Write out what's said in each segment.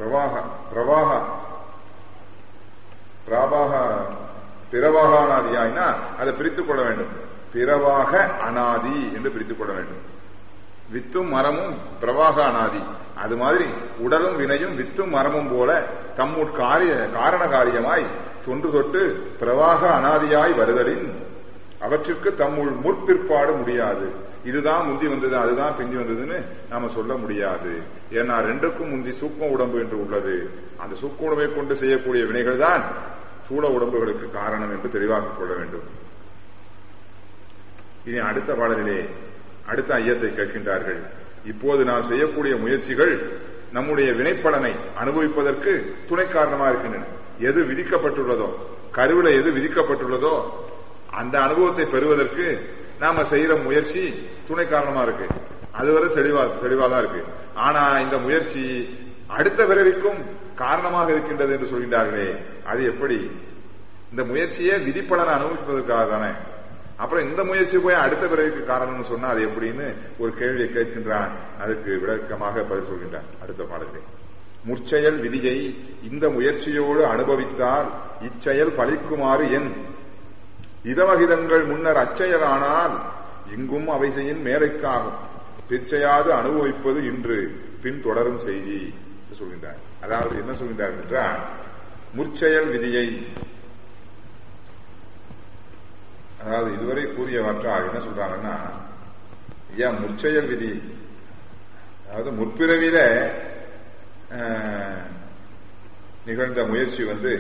பிரவாக பிரவாக பிராபாக பிறவாக அனாதியாய்னா அதை பிரித்துக் கொள்ள வேண்டும் பிறவாக அனாதி என்று பிரித்துக் கொள்ள வேண்டும் வித்தும் மரமும் பிரவாக அனாதி அது மாதிரி உடலும் வினையும் வித்தும் மரமும் போல தம்முட் காரிய காரண காரியமாய் தொன்று தொட்டு பிரவாக அனாதியாய் வருதலின் அவற்றிற்கு தம்முள் முற்பிற்பாடு முடியாது இதுதான் முந்தி வந்தது அதுதான் பிந்தி வந்ததுன்னு நாம சொல்ல முடியாது ஏன்னா ரெண்டுக்கும் முந்தி சூக்ம உடம்பு என்று உள்ளது அந்த சூக்ம உடம்பை கொண்டு செய்யக்கூடிய வினைகள் தான் சூழ உடம்புகளுக்கு காரணம் என்று தெளிவாக்கிக் கொள்ள வேண்டும் இனி அடுத்த பாடலிலே அடுத்த ஐயத்தை கேட்கின்றார்கள் இப்போது நாம் செய்யக்கூடிய முயற்சிகள் நம்முடைய வினைப்பலனை அனுபவிப்பதற்கு துணை காரணமா இருக்கின்றன எது விதிக்கப்பட்டுள்ளதோ கருவில எது விதிக்கப்பட்டுள்ளதோ அந்த அனுபவத்தை பெறுவதற்கு நாம செய்யற முயற்சி துணை காரணமா இருக்கு அதுவரை தெளிவா தெளிவா தான் இருக்கு ஆனா இந்த முயற்சி அடுத்த பிறவிக்கும் காரணமாக இருக்கின்றது என்று சொல்கின்றார்களே அது எப்படி இந்த முயற்சியை விதிப்பலனை அனுபவிப்பதற்காக தானே அப்புறம் இந்த முயற்சி போய் அடுத்த பிறவிக்கு காரணம்னு சொன்னா அது எப்படின்னு ஒரு கேள்வியை கேட்கின்றான் அதுக்கு விளக்கமாக பதில் சொல்கின்றான் அடுத்த பாடத்தில் முற்செயல் விதியை இந்த முயற்சியோடு அனுபவித்தால் இச்செயல் பலிக்குமாறு என் இதமகிதங்கள் முன்னர் அச்செயலானால் இங்கும் அவை செய்யின் மேலைக்காகும் பிற்சையாது அனுபவிப்பது இன்று பின் தொடரும் செய்தி சொல்கின்றார் அதாவது என்ன சொல்கின்றார் என்றால் முற்செயல் விதியை அதாவது இதுவரை கூறியவற்றால் என்ன சொல்றாங்கன்னா ஐயா முற்செயல் விதி அதாவது முற்பிறவில நிகழ்ந்த முயற்சி வந்து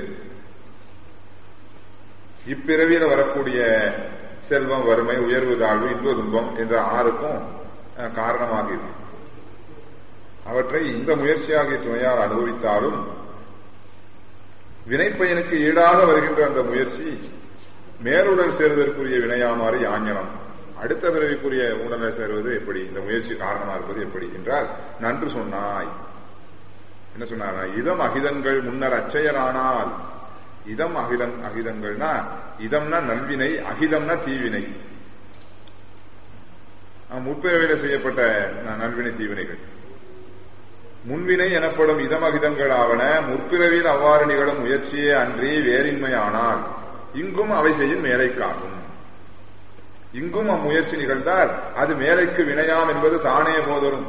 இப்பிறவியில வரக்கூடிய செல்வம் வறுமை உயர்வு தாழ்வு இன்ப துன்பம் என்ற ஆறுக்கும் காரணமாக இருக்கு அவற்றை இந்த முயற்சியாகிய துணையால் அனுபவித்தாலும் வினைப்பயனுக்கு ஈடாக வருகின்ற அந்த முயற்சி மேலுடல் சேருவதற்குரிய வினையாமாறு யாஞனம் அடுத்த பிறவிக்குரிய உடலை சேருவது எப்படி இந்த முயற்சி காரணமா இருப்பது எப்படி என்றால் நன்று சொன்னாய் என்ன சொன்னார் இதம் அகிதங்கள் முன்னர் அச்சையரானால் இதம் அகிதம் அகிதங்கள்னா இதம்னா நல்வினை அகிதம்னா தீவினை முற்பிறவில செய்யப்பட்ட நல்வினை தீவினைகள் முன்வினை எனப்படும் இதமகிதங்கள் ஆவன முற்பிறவியில் அவ்வாறு நிகழும் முயற்சியே அன்றி வேறின்மையானால் இங்கும் அவை செய்யும் மேலைக்காகும் இங்கும் அம்முயற்சி நிகழ்ந்தால் அது மேலைக்கு வினையாம் என்பது தானே போதரும்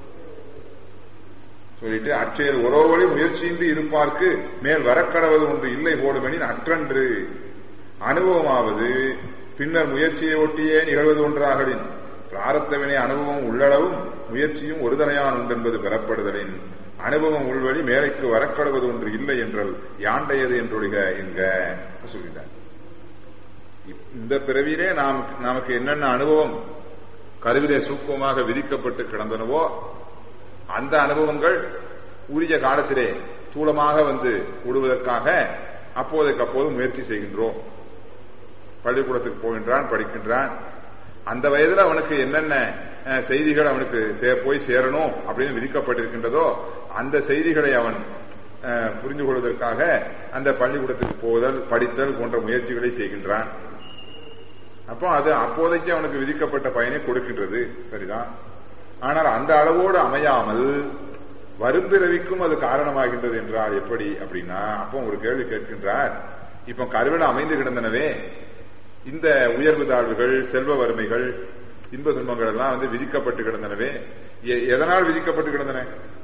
சொல்லிட்டு அற்றையர் ஒரோவழி முயற்சியின்றி இருப்பார்க்கு மேல் வரக்கடவது ஒன்று இல்லை போடுமெனின் அற்றன்று அனுபவமாவது பின்னர் முயற்சியை ஒட்டியே நிகழ்வது ஒன்றாகலின் பிராரத்தவினை அனுபவம் உள்ளளவும் முயற்சியும் ஒருதனையான் உண்டென்பது பெறப்படுதலின் அனுபவம் உள்வழி மேலைக்கு வரக்கடுவது ஒன்று இல்லை என்றால் யாண்டையது என்றொழிக என்க சொல்கிறார் இந்த பிறவியிலே நாம் நமக்கு என்னென்ன அனுபவம் கருவிலே சூக்கமாக விதிக்கப்பட்டு கிடந்தனவோ அந்த அனுபவங்கள் உரிய காலத்திலே தூளமாக வந்து விடுவதற்காக அப்போதைக்கு அப்போது முயற்சி செய்கின்றோம் பள்ளிக்கூடத்துக்கு போகின்றான் படிக்கின்றான் அந்த வயதுல அவனுக்கு என்னென்ன செய்திகள் அவனுக்கு போய் சேரணும் அப்படின்னு விதிக்கப்பட்டிருக்கின்றதோ அந்த செய்திகளை அவன் புரிந்து கொள்வதற்காக அந்த பள்ளிக்கூடத்துக்கு போதல் படித்தல் போன்ற முயற்சிகளை செய்கின்றான் அப்போ அது அப்போதைக்கு அவனுக்கு விதிக்கப்பட்ட பயனை கொடுக்கின்றது சரிதான் ஆனால் அந்த அளவோடு அமையாமல் வரும்பிறவிக்கும் அது காரணமாகின்றது என்றால் எப்படி அப்படின்னா அப்போ ஒரு கேள்வி கேட்கின்றார் இப்ப கருவில அமைந்து கிடந்தனவே இந்த உயர்வு தாழ்வுகள் செல்வ வறுமைகள் இன்ப துன்பங்கள் எல்லாம் வந்து விதிக்கப்பட்டு கிடந்தனவே எதனால் விதிக்கப்பட்டு கிடந்தன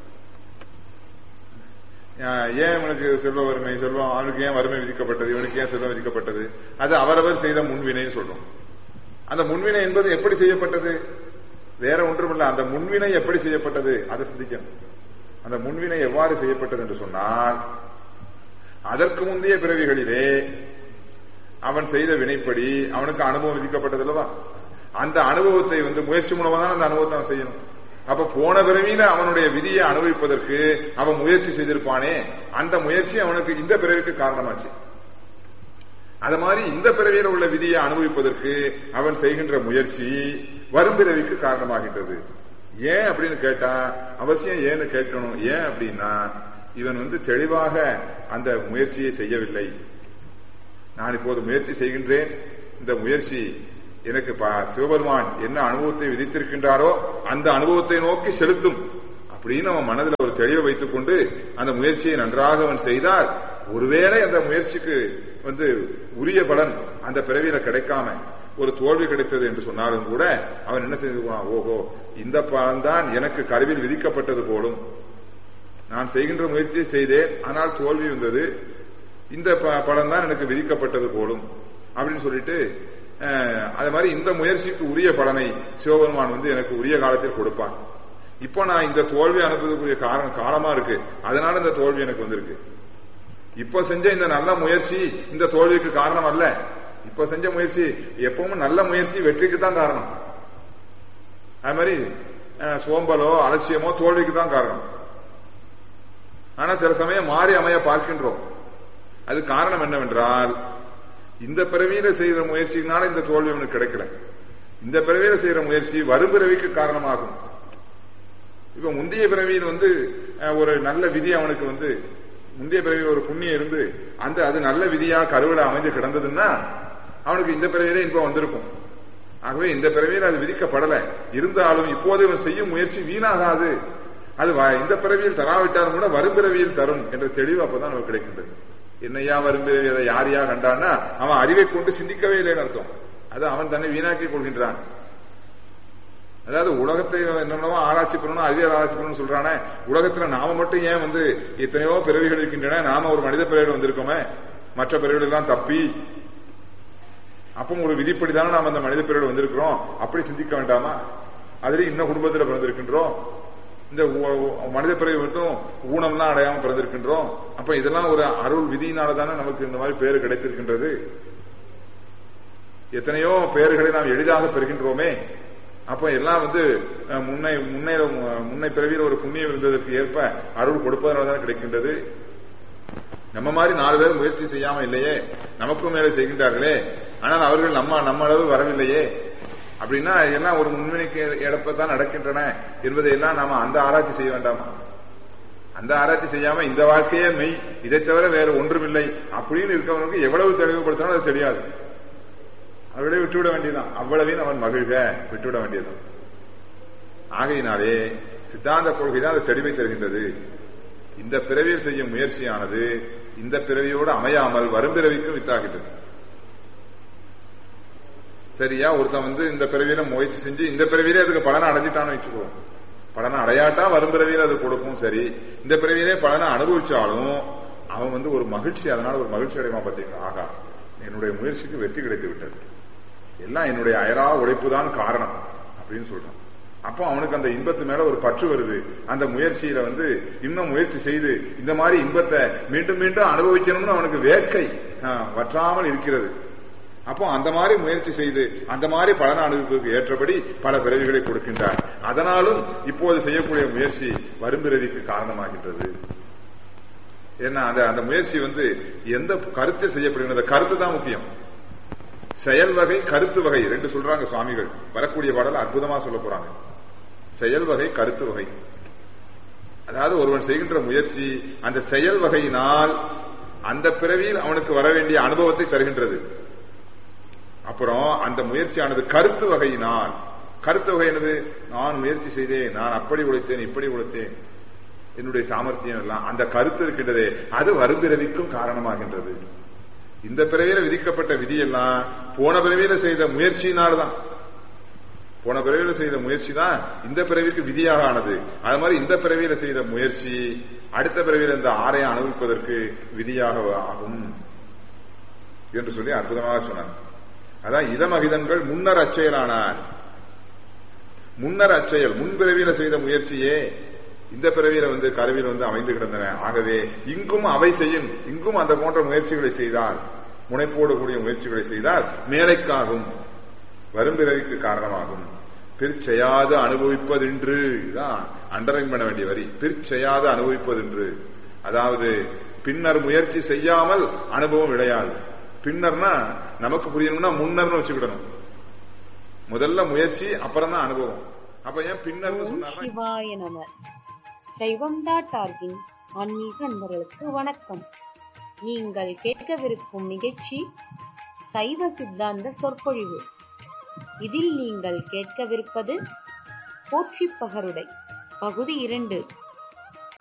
ஏன் இவனுக்கு செல்வ வறுமை செல்வம் அவனுக்கு ஏன் வறுமை விதிக்கப்பட்டது இவனுக்கு ஏன் செல்வம் விதிக்கப்பட்டது அது அவரவர் செய்த முன்வினைன்னு சொல்றோம் அந்த முன்வினை என்பது எப்படி செய்யப்பட்டது வேற ஒன்றுமில்ல அந்த முன்வினை எப்படி செய்யப்பட்டது அதை சிந்திக்கணும் அந்த முன்வினை எவ்வாறு செய்யப்பட்டது என்று சொன்னால் அதற்கு முந்தைய பிறவிகளிலே அவன் செய்த வினைப்படி அவனுக்கு அனுபவம் விதிக்கப்பட்டது அல்லவா அந்த அனுபவத்தை வந்து முயற்சி மூலமா தான் அந்த அனுபவத்தை அவன் செய்யணும் அப்ப போன பிறவியில அவனுடைய விதியை அனுபவிப்பதற்கு அவன் முயற்சி செய்திருப்பானே அந்த முயற்சி அவனுக்கு இந்த பிறவிக்கு காரணமாச்சு அது மாதிரி இந்த பிறவியில் உள்ள விதியை அனுபவிப்பதற்கு அவன் செய்கின்ற முயற்சி வரும் பிறவிக்கு காரணமாகின்றது ஏன் அப்படின்னு கேட்டா அவசியம் ஏன்னு கேட்கணும் ஏன் அப்படின்னா இவன் வந்து தெளிவாக அந்த முயற்சியை செய்யவில்லை நான் இப்போது முயற்சி செய்கின்றேன் இந்த முயற்சி எனக்கு சிவபெருமான் என்ன அனுபவத்தை விதித்திருக்கின்றாரோ அந்த அனுபவத்தை நோக்கி செலுத்தும் அப்படின்னு அவன் மனதில் ஒரு தெளிவை வைத்துக் கொண்டு அந்த முயற்சியை நன்றாக அவன் செய்தால் ஒருவேளை அந்த முயற்சிக்கு வந்து உரிய பலன் அந்த பிறவியில கிடைக்காம ஒரு தோல்வி கிடைத்தது என்று சொன்னாலும் கூட அவன் என்ன செய்து ஓஹோ இந்த பலன் தான் எனக்கு கருவில் விதிக்கப்பட்டது போலும் நான் செய்கின்ற முயற்சியை செய்தேன் ஆனால் தோல்வி வந்தது இந்த பலன் தான் எனக்கு விதிக்கப்பட்டது போலும் அப்படின்னு சொல்லிட்டு அது மாதிரி இந்த முயற்சிக்கு உரிய பலனை சிவபெருமான் வந்து எனக்கு உரிய காலத்தில் கொடுப்பான் இப்போ நான் இந்த தோல்வி அனுப்புவதற்குரிய காரணம் காலமா இருக்கு அதனால இந்த தோல்வி எனக்கு வந்திருக்கு இப்ப செஞ்ச இந்த நல்ல முயற்சி இந்த தோல்விக்கு காரணம் அல்ல இப்ப செஞ்ச முயற்சி எப்பவும் நல்ல முயற்சி வெற்றிக்கு தான் காரணம் அது மாதிரி சோம்பலோ அலட்சியமோ தோல்விக்கு தான் காரணம் ஆனா சில சமயம் மாறி அமைய பார்க்கின்றோம் அது காரணம் என்னவென்றால் இந்த பிறவியில செய்த முயற்சியினால இந்த தோல்வி அவனுக்கு கிடைக்கல இந்த பிறவியில செய்யற முயற்சி வரும் பிறவிக்கு காரணமாகும் இப்ப முந்தைய பிறவியில் வந்து ஒரு நல்ல விதி அவனுக்கு வந்து முந்தைய பிறவியில் ஒரு புண்ணியம் இருந்து அந்த அது நல்ல விதியா கருவில அமைந்து கிடந்ததுன்னா அவனுக்கு இந்த பிறவியில இன்பம் வந்திருக்கும் ஆகவே இந்த பிறவியில் அது விதிக்கப்படல இருந்தாலும் இப்போது இவன் செய்யும் முயற்சி வீணாகாது அது இந்த பிறவியில் தராவிட்டாலும் கூட வரும் பிறவியில் தரும் என்ற தெளிவு அப்பதான் நமக்கு கிடைக்கின்றது என்னையா வரும் பிறவி அதை யார் யா கண்டான்னா அவன் அறிவை கொண்டு சிந்திக்கவே இல்லைன்னு அர்த்தம் அது அவன் தன்னை வீணாக்கி கொள்கின்றான் அதாவது உலகத்தை என்னென்னவோ ஆராய்ச்சி பண்ணணும் அறிவியல் ஆராய்ச்சி பண்ணணும்னு சொல்றானே உலகத்துல நாம மட்டும் ஏன் வந்து எத்தனையோ பிறவிகள் இருக்கின்றன நாம ஒரு மனித பிறவிகள் வந்திருக்கோமே மற்ற பிறவிகள் எல்லாம் தப்பி அப்போ ஒரு விதிப்படிதானே நாம அந்த மனித பிறவிகள் வந்திருக்கிறோம் அப்படி சிந்திக்க வேண்டாமா அதுல இன்னும் குடும்பத்தில் பிறந்திருக்கின்றோம் இந்த மனித பிறகு மட்டும் ஊனம்லாம் அடையாம பிறந்திருக்கின்றோம் அப்ப இதெல்லாம் ஒரு அருள் விதியினால தானே நமக்கு இந்த மாதிரி பேரு கிடைத்திருக்கின்றது எத்தனையோ பெயர்களை நாம் எளிதாக பெறுகின்றோமே அப்ப எல்லாம் வந்து முன்னை முன்னை முன்னை பிறவியில் ஒரு புண்ணியம் இருந்ததற்கு ஏற்ப அருள் கொடுப்பதனால தான் கிடைக்கின்றது நம்ம மாதிரி நாலு பேர் முயற்சி செய்யாம இல்லையே நமக்கும் மேலே செய்கின்றார்களே ஆனால் அவர்கள் நம்ம நம்ம அளவு வரவில்லையே அப்படின்னா இதெல்லாம் ஒரு முன்வினைக்கு இடப்பத்தான் நடக்கின்றன என்பதை எல்லாம் நாம அந்த ஆராய்ச்சி செய்ய வேண்டாமா அந்த ஆராய்ச்சி செய்யாம இந்த வாழ்க்கையே மெய் இதை தவிர வேற ஒன்றுமில்லை அப்படின்னு இருக்கவனுக்கு எவ்வளவு தெளிவுபடுத்தினாலும் அது தெரியாது அவர்களே விட்டுவிட வேண்டியதுதான் அவ்வளவையும் அவன் மகிழ்க விட்டுவிட வேண்டியதுதான் ஆகையினாலே சித்தாந்த கொள்கை தான் அது தெளிவை தருகின்றது இந்த பிறவியில் செய்யும் முயற்சியானது இந்த பிறவியோடு அமையாமல் வரும் பிறவிக்கும் வித்தாகின்றது சரியா ஒருத்தன் வந்து இந்த பிறவியில முயற்சி செஞ்சு இந்த பிறவியிலே அதுக்கு பலனை அடைஞ்சிட்டான்னு வச்சுக்குவோம் பலனை அடையாட்டா வரும் பிறவியில அது கொடுக்கும் சரி இந்த பிறவியிலே பலனை அனுபவிச்சாலும் அவன் வந்து ஒரு மகிழ்ச்சி அதனால ஒரு மகிழ்ச்சி அடைமா பார்த்தீங்களா ஆகா என்னுடைய முயற்சிக்கு வெற்றி கிடைத்து விட்டது எல்லாம் என்னுடைய அயரா உழைப்பு தான் காரணம் அப்படின்னு சொல்றான் அப்போ அவனுக்கு அந்த இன்பத்து மேல ஒரு பற்று வருது அந்த முயற்சியில வந்து இன்னும் முயற்சி செய்து இந்த மாதிரி இன்பத்தை மீண்டும் மீண்டும் அனுபவிக்கணும்னு அவனுக்கு வேட்கை வற்றாமல் இருக்கிறது அப்போ அந்த மாதிரி முயற்சி செய்து அந்த மாதிரி பலன் அனுபவிப்புக்கு ஏற்றபடி பல பிறவிகளை கொடுக்கின்றார் அதனாலும் இப்போது செய்யக்கூடிய முயற்சி வரும் பிறவிக்கு காரணமாகின்றது ஏன்னா அந்த அந்த முயற்சி வந்து எந்த கருத்தில் செய்யப்படுகிறது கருத்து தான் முக்கியம் செயல் வகை கருத்து வகை ரெண்டு சொல்றாங்க சுவாமிகள் வரக்கூடிய பாடல் அற்புதமா சொல்ல போறாங்க செயல் வகை கருத்து வகை அதாவது ஒருவன் செய்கின்ற முயற்சி அந்த செயல் வகையினால் அந்த பிறவியில் அவனுக்கு வர வேண்டிய அனுபவத்தை தருகின்றது அப்புறம் அந்த முயற்சியானது கருத்து வகையினால் கருத்து வகை என்னது நான் முயற்சி செய்தேன் நான் அப்படி உழைத்தேன் இப்படி உழைத்தேன் என்னுடைய சாமர்த்தியம் எல்லாம் அந்த கருத்து இருக்கின்றதே அது வரும்பிறவிக்கும் காரணமாகின்றது இந்த பிறவியில விதிக்கப்பட்ட விதியெல்லாம் போன பிறவியில செய்த முயற்சியினால்தான் போன பிறவியில செய்த முயற்சி தான் இந்த பிறவிக்கு விதியாக ஆனது அது மாதிரி இந்த பிறவியில செய்த முயற்சி அடுத்த பிறவியில இந்த ஆரையை அனுபவிப்பதற்கு விதியாக ஆகும் என்று சொல்லி அற்புதமாக சொன்னார் அதான் இதமகிதன்கள் முன்னர் அச்செயலானார் முன்னர் அச்செயல் முன்பிறவியில செய்த முயற்சியே இந்த பிறவியில வந்து கருவியில் வந்து அமைந்து கிடந்தன ஆகவே இங்கும் அவை செய்யும் இங்கும் அந்த போன்ற முயற்சிகளை செய்தால் முனைப்போடு கூடிய முயற்சிகளை செய்தால் மேலைக்காகும் வரும் பிறவிக்கு காரணமாகும் பிற்செயாது அனுபவிப்பதென்று இதான் அண்டரைன் பண்ண வேண்டிய வரி பிற்செயாது அனுபவிப்பதென்று அதாவது பின்னர் முயற்சி செய்யாமல் அனுபவம் விளையாது பின்னர்னா நமக்கு புரியணும்னா முன்னர்னு வச்சுக்கிடணும் முதல்ல முயற்சி அப்புறம் தான் அனுபவம் அப்ப ஏன் பின்னர்னு ஓம் சொன்னாங்க சிவாய நம சைவம் டாட் ஆர்கின் ஆன்மீக அன்பர்களுக்கு வணக்கம் நீங்கள் கேட்கவிருக்கும் நிகழ்ச்சி சைவ சித்தாந்த சொற்பொழிவு இதில் நீங்கள் கேட்கவிருப்பது போற்றி பகருடை பகுதி இரண்டு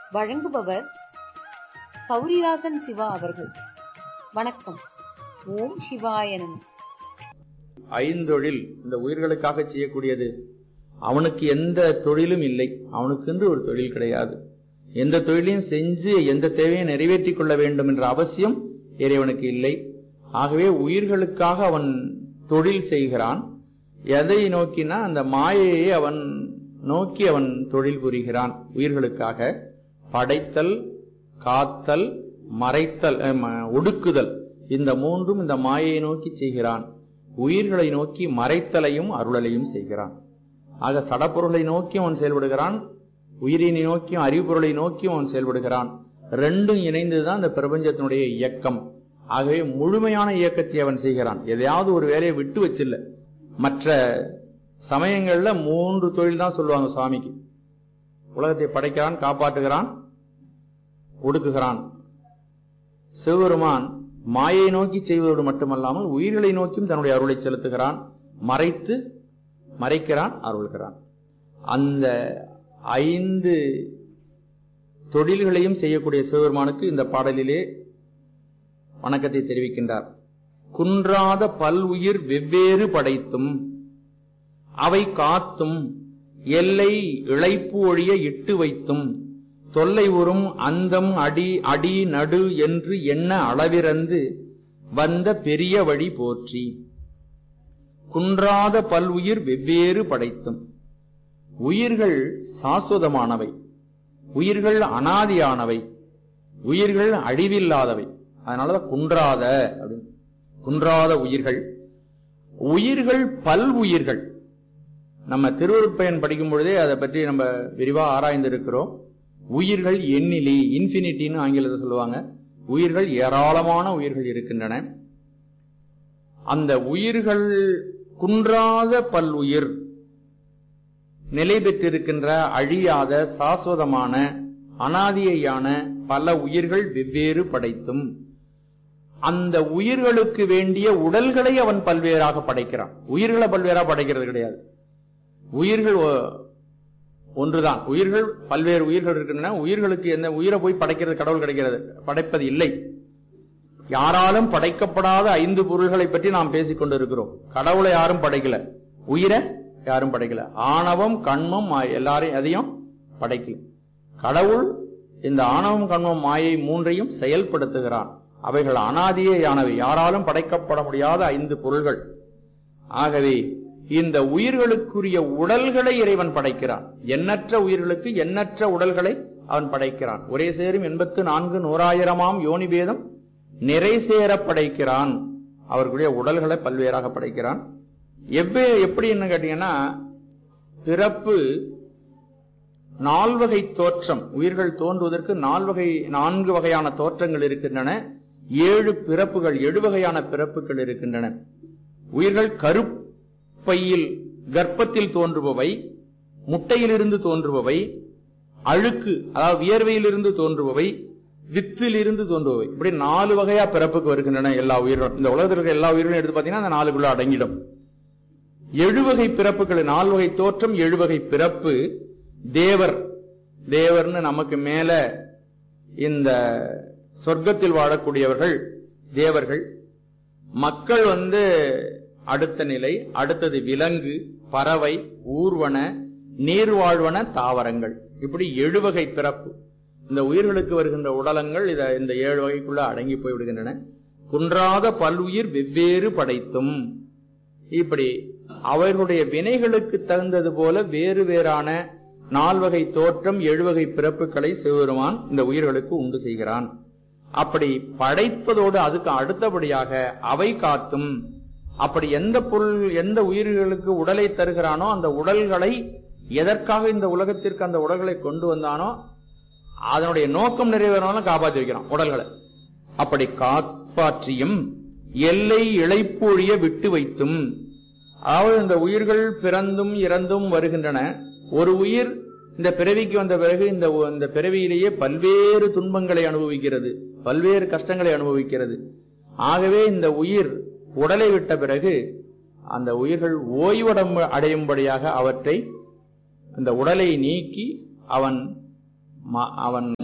வழங்குபவர் சௌரிராசன் சிவா அவர்கள் வணக்கம் ஓம் சிவாய நம ஐந்தொழில் இந்த உயிர்களுக்காக செய்யக்கூடியது அவனுக்கு எந்த தொழிலும் இல்லை அவனுக்கென்று ஒரு தொழில் கிடையாது எந்த தொழிலையும் செஞ்சு எந்த தேவையும் நிறைவேற்றிக் கொள்ள வேண்டும் என்ற அவசியம் இறைவனுக்கு இல்லை ஆகவே உயிர்களுக்காக அவன் தொழில் செய்கிறான் எதை நோக்கினா அந்த மாயையை அவன் நோக்கி அவன் தொழில் புரிகிறான் உயிர்களுக்காக படைத்தல் காத்தல் மறைத்தல் அஹ், ம- ஒடுக்குதல் இந்த மூன்றும் இந்த மாயையை நோக்கி செய்கிறான் உயிர்களை நோக்கி மறைத்தலையும் அருளலையும் செய்கிறான் ஆக சடப்பொருளை நோக்கி அவன் செயல்படுகிறான் உயிரினை நோக்கியும் அறிவுப்பொருளை நோக்கியும் அவன் செயல்படுகிறான் ரெண்டும் இணைந்துதான் இந்த பிரபஞ்சத்தினுடைய இயக்கம் ஆகவே முழுமையான இயக்கத்தை அவன் செய்கிறான் எதையாவது ஒரு வேலையை விட்டு வச்சில்ல மற்ற சமயங்கள்ல மூன்று தொழில் தான் சொல்லுவாங்க சுவாமிக்கு உலகத்தை படைக்கிறான் காப்பாற்றுகிறான் ஒடுக்குகிறான் சிவபெருமான் மாயை நோக்கி செய்வதோடு மட்டுமல்லாமல் உயிர்களை நோக்கியும் தன்னுடைய அருளை செலுத்துகிறான் மறைத்து மறைக்கிறான் அருள்கிறான் அந்த ஐந்து தொழில்களையும் செய்யக்கூடிய சிவபெருமானுக்கு இந்த பாடலிலே வணக்கத்தை தெரிவிக்கின்றார் குன்றாத பல்உயிர் வெவ்வேறு படைத்தும் அவை காத்தும் எல்லை இழைப்பு ஒழிய இட்டு வைத்தும் தொல்லை உறும் அந்தம் அடி அடி நடு என்று எண்ண அளவிறந்து வந்த பெரிய வழி போற்றி குன்றாத பல்உயிர் வெவ்வேறு படைத்தும் உயிர்கள் சாஸ்வதமானவை உயிர்கள் அனாதியானவை உயிர்கள் அழிவில்லாதவை அதனாலதான் குன்றாத அப்படின்னு குன்றாத உயிர்கள் உயிர்கள் பல் உயிர்கள் நம்ம திருவருட்பயன் படிக்கும் பொழுதே அதை பற்றி நம்ம விரிவா ஆராய்ந்திருக்கிறோம் உயிர்கள் எண்ணிலி இன்ஃபினிட்டின்னு ஆங்கிலத்தில் சொல்லுவாங்க உயிர்கள் ஏராளமான உயிர்கள் இருக்கின்றன அந்த உயிர்கள் குன்றாத பல்லுயிர் நிலை பெற்றிருக்கின்ற அழியாத சாஸ்வதமான அனாதியான பல உயிர்கள் வெவ்வேறு படைத்தும் அந்த உயிர்களுக்கு வேண்டிய உடல்களை அவன் பல்வேறாக படைக்கிறான் உயிர்களை பல்வேறா படைக்கிறது கிடையாது உயிர்கள் ஒ- ஒன்றுதான் உயிர்கள் பல்வேறு உயிர்கள் இருக்கின்றன உயிர்களுக்கு எந்த உயிரை போய் படைக்கிறது கடவுள் கிடைக்கிறது படைப்பது இல்லை யாராலும் படைக்கப்படாத ஐந்து பொருள்களை பற்றி நாம் பேசிக் கொண்டிருக்கிறோம் கடவுளை யாரும் படைக்கல உயிரை யாரும் படைக்கல ஆணவம் கண்மம் மா- எல்லாரையும் எதையும் படைக்கல கடவுள் இந்த ஆணவம் கண்மம் மாயை மூன்றையும் செயல்படுத்துகிறான் அவைகள் அனாதியேயானவை யாராலும் படைக்கப்பட முடியாத ஐந்து பொருள்கள் ஆகவே இந்த உயிர்களுக்குரிய உடல்களை இறைவன் படைக்கிறான் எண்ணற்ற உயிர்களுக்கு எண்ணற்ற உடல்களை அவன் படைக்கிறான் ஒரே சேரும் எண்பத்து நான்கு நூறாயிரமாம் யோனி பேதம் நிறை சேர படைக்கிறான் அவர்களுடைய உடல்களை பல்வேறாக படைக்கிறான் எவ்வே எப்படி என்ன கேட்டீங்கன்னா பிறப்பு நால்வகை தோற்றம் உயிர்கள் தோன்றுவதற்கு நால்வகை நான்கு வகையான தோற்றங்கள் இருக்கின்றன ஏழு பிறப்புகள் ஏழு வகையான பிறப்புகள் இருக்கின்றன உயிர்கள் கருப்பையில் கர்ப்பத்தில் தோன்றுபவை முட்டையிலிருந்து தோன்றுபவை அழுக்கு அதாவது வியர்வையிலிருந்து தோன்றுபவை வித்திலிருந்து தோன்றுபவை இப்படி நாலு வகையா பிறப்புக்கு வருகின்றன எல்லா உயிர்களும் இந்த உலகத்தில் இருக்கிற எல்லா உயிர்களும் எடுத்து பார்த்தீங்கன்னா அந்த நாலுக்குள்ள அடங்கிடும் எழுவகை பிறப்புகள் நால்வகை தோற்றம் எழுவகை பிறப்பு தேவர் தேவர்னு நமக்கு மேல இந்த சொர்க்கத்தில் வாழக்கூடியவர்கள் தேவர்கள் மக்கள் வந்து அடுத்த நிலை அடுத்தது விலங்கு பறவை ஊர்வன நீர்வாழ்வன தாவரங்கள் இப்படி எழுவகை பிறப்பு இந்த உயிர்களுக்கு வருகின்ற உடலங்கள் இத இந்த ஏழு வகைக்குள்ள அடங்கி போய்விடுகின்றன குன்றாத பல்லுயிர் வெவ்வேறு படைத்தும் இப்படி அவர்களுடைய வினைகளுக்கு தகுந்தது போல வேறு வேறான நால்வகை தோற்றம் எழுவகை பிறப்புகளை சிவபெருமான் இந்த உயிர்களுக்கு உண்டு செய்கிறான் அப்படி படைப்பதோடு அதுக்கு அடுத்தபடியாக அவை காத்தும் அப்படி எந்த பொருள் எந்த உயிர்களுக்கு உடலை தருகிறானோ அந்த உடல்களை எதற்காக இந்த உலகத்திற்கு அந்த உடல்களை கொண்டு வந்தானோ அதனுடைய நோக்கம் நிறைவேறாலும் காப்பாற்றி வைக்கிறான் உடல்களை அப்படி காப்பாற்றியும் எல்லை இழைப்பொழிய விட்டு வைத்தும் அதாவது இந்த உயிர்கள் பிறந்தும் இறந்தும் வருகின்றன ஒரு உயிர் இந்த பிறவிக்கு வந்த பிறகு இந்த இந்த பிறவியிலேயே பல்வேறு துன்பங்களை அனுபவிக்கிறது பல்வேறு கஷ்டங்களை அனுபவிக்கிறது ஆகவே இந்த உயிர் உடலை விட்ட பிறகு அந்த உயிர்கள் ஓய்வடம் அடையும்படியாக அவற்றை இந்த உடலை நீக்கி அவன் ம- அவன்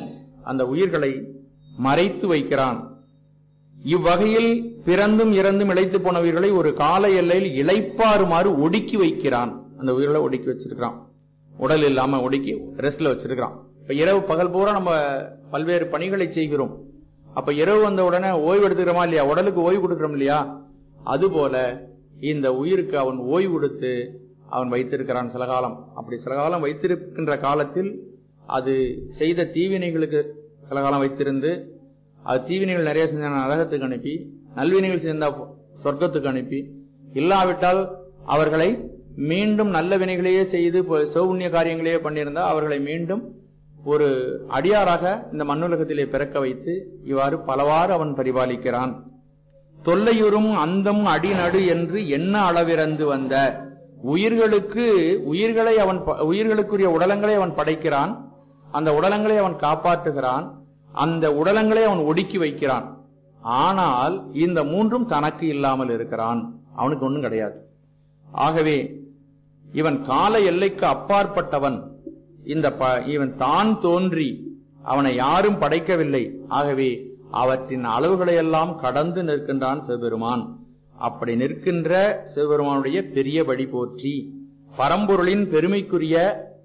அந்த உயிர்களை மறைத்து வைக்கிறான் இவ்வகையில் பிறந்தும் இறந்தும் இழைத்து போன உயிர்களை ஒரு கால எல்லையில் இளைப்பாறுமாறு ஒடுக்கி வைக்கிறான் அந்த உயிர்களை ஒடுக்கி வச்சிருக்கிறான் உடல் இல்லாம ஒடுக்கி ரெஸ்ட்ல வச்சிருக்கிறான் இப்ப இரவு பகல் பூரா நம்ம பல்வேறு பணிகளை செய்கிறோம் அப்ப இரவு வந்த உடனே ஓய்வு எடுத்துக்கிறோமா இல்லையா உடலுக்கு ஓய்வு கொடுக்கிறோம் இல்லையா அதுபோல இந்த உயிருக்கு அவன் ஓய்வு கொடுத்து அவன் வைத்திருக்கிறான் சில காலம் அப்படி சில காலம் வைத்திருக்கின்ற காலத்தில் அது செய்த தீவினைகளுக்கு சில காலம் வைத்திருந்து அது தீவினைகள் நிறைய செஞ்ச நரகத்துக்கு அனுப்பி நல்வினைகள் செஞ்ச சொர்க்கத்துக்கு அனுப்பி இல்லாவிட்டால் அவர்களை மீண்டும் நல்ல வினைகளையே செய்து ப- சிவபுண்ணிய காரியங்களையே பண்ணியிருந்தா அவர்களை மீண்டும் ஒரு அடியாராக இந்த மண்ணுலகத்திலே பிறக்க வைத்து இவ்வாறு பலவாறு அவன் பரிபாலிக்கிறான் தொல்லையுறும் அந்தம் அடிநடு என்று என்ன அளவிறந்து வந்த உயிர்களுக்கு உயிர்களை அவன் ப- உயிர்களுக்குரிய உடலங்களை அவன் படைக்கிறான் அந்த உடலங்களை அவன் காப்பாற்றுகிறான் அந்த உடலங்களை அவன் ஒடுக்கி வைக்கிறான் ஆனால் இந்த மூன்றும் தனக்கு இல்லாமல் இருக்கிறான் அவனுக்கு ஒண்ணும் கிடையாது ஆகவே இவன் கால எல்லைக்கு அப்பாற்பட்டவன் இந்த ப- இவன் தான் தோன்றி அவனை யாரும் படைக்கவில்லை ஆகவே அவற்றின் அளவுகளை எல்லாம் கடந்து நிற்கின்றான் சிவபெருமான் அப்படி நிற்கின்ற சிவபெருமானுடைய பெரிய வழி போற்றி பரம்பொருளின் பெருமைக்குரிய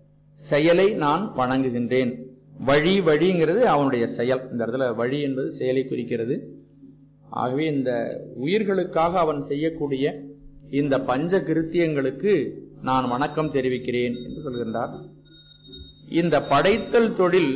செயலை நான் வணங்குகின்றேன் வழி வழிங்கிறது அவனுடைய செயல் இந்த இடத்துல வழி என்பது செயலை குறிக்கிறது ஆகவே இந்த உயிர்களுக்காக அவன் செய்யக்கூடிய இந்த பஞ்ச கிருத்தியங்களுக்கு நான் வணக்கம் தெரிவிக்கிறேன் என்று சொல்கின்றார் இந்த படைத்தல் தொழில்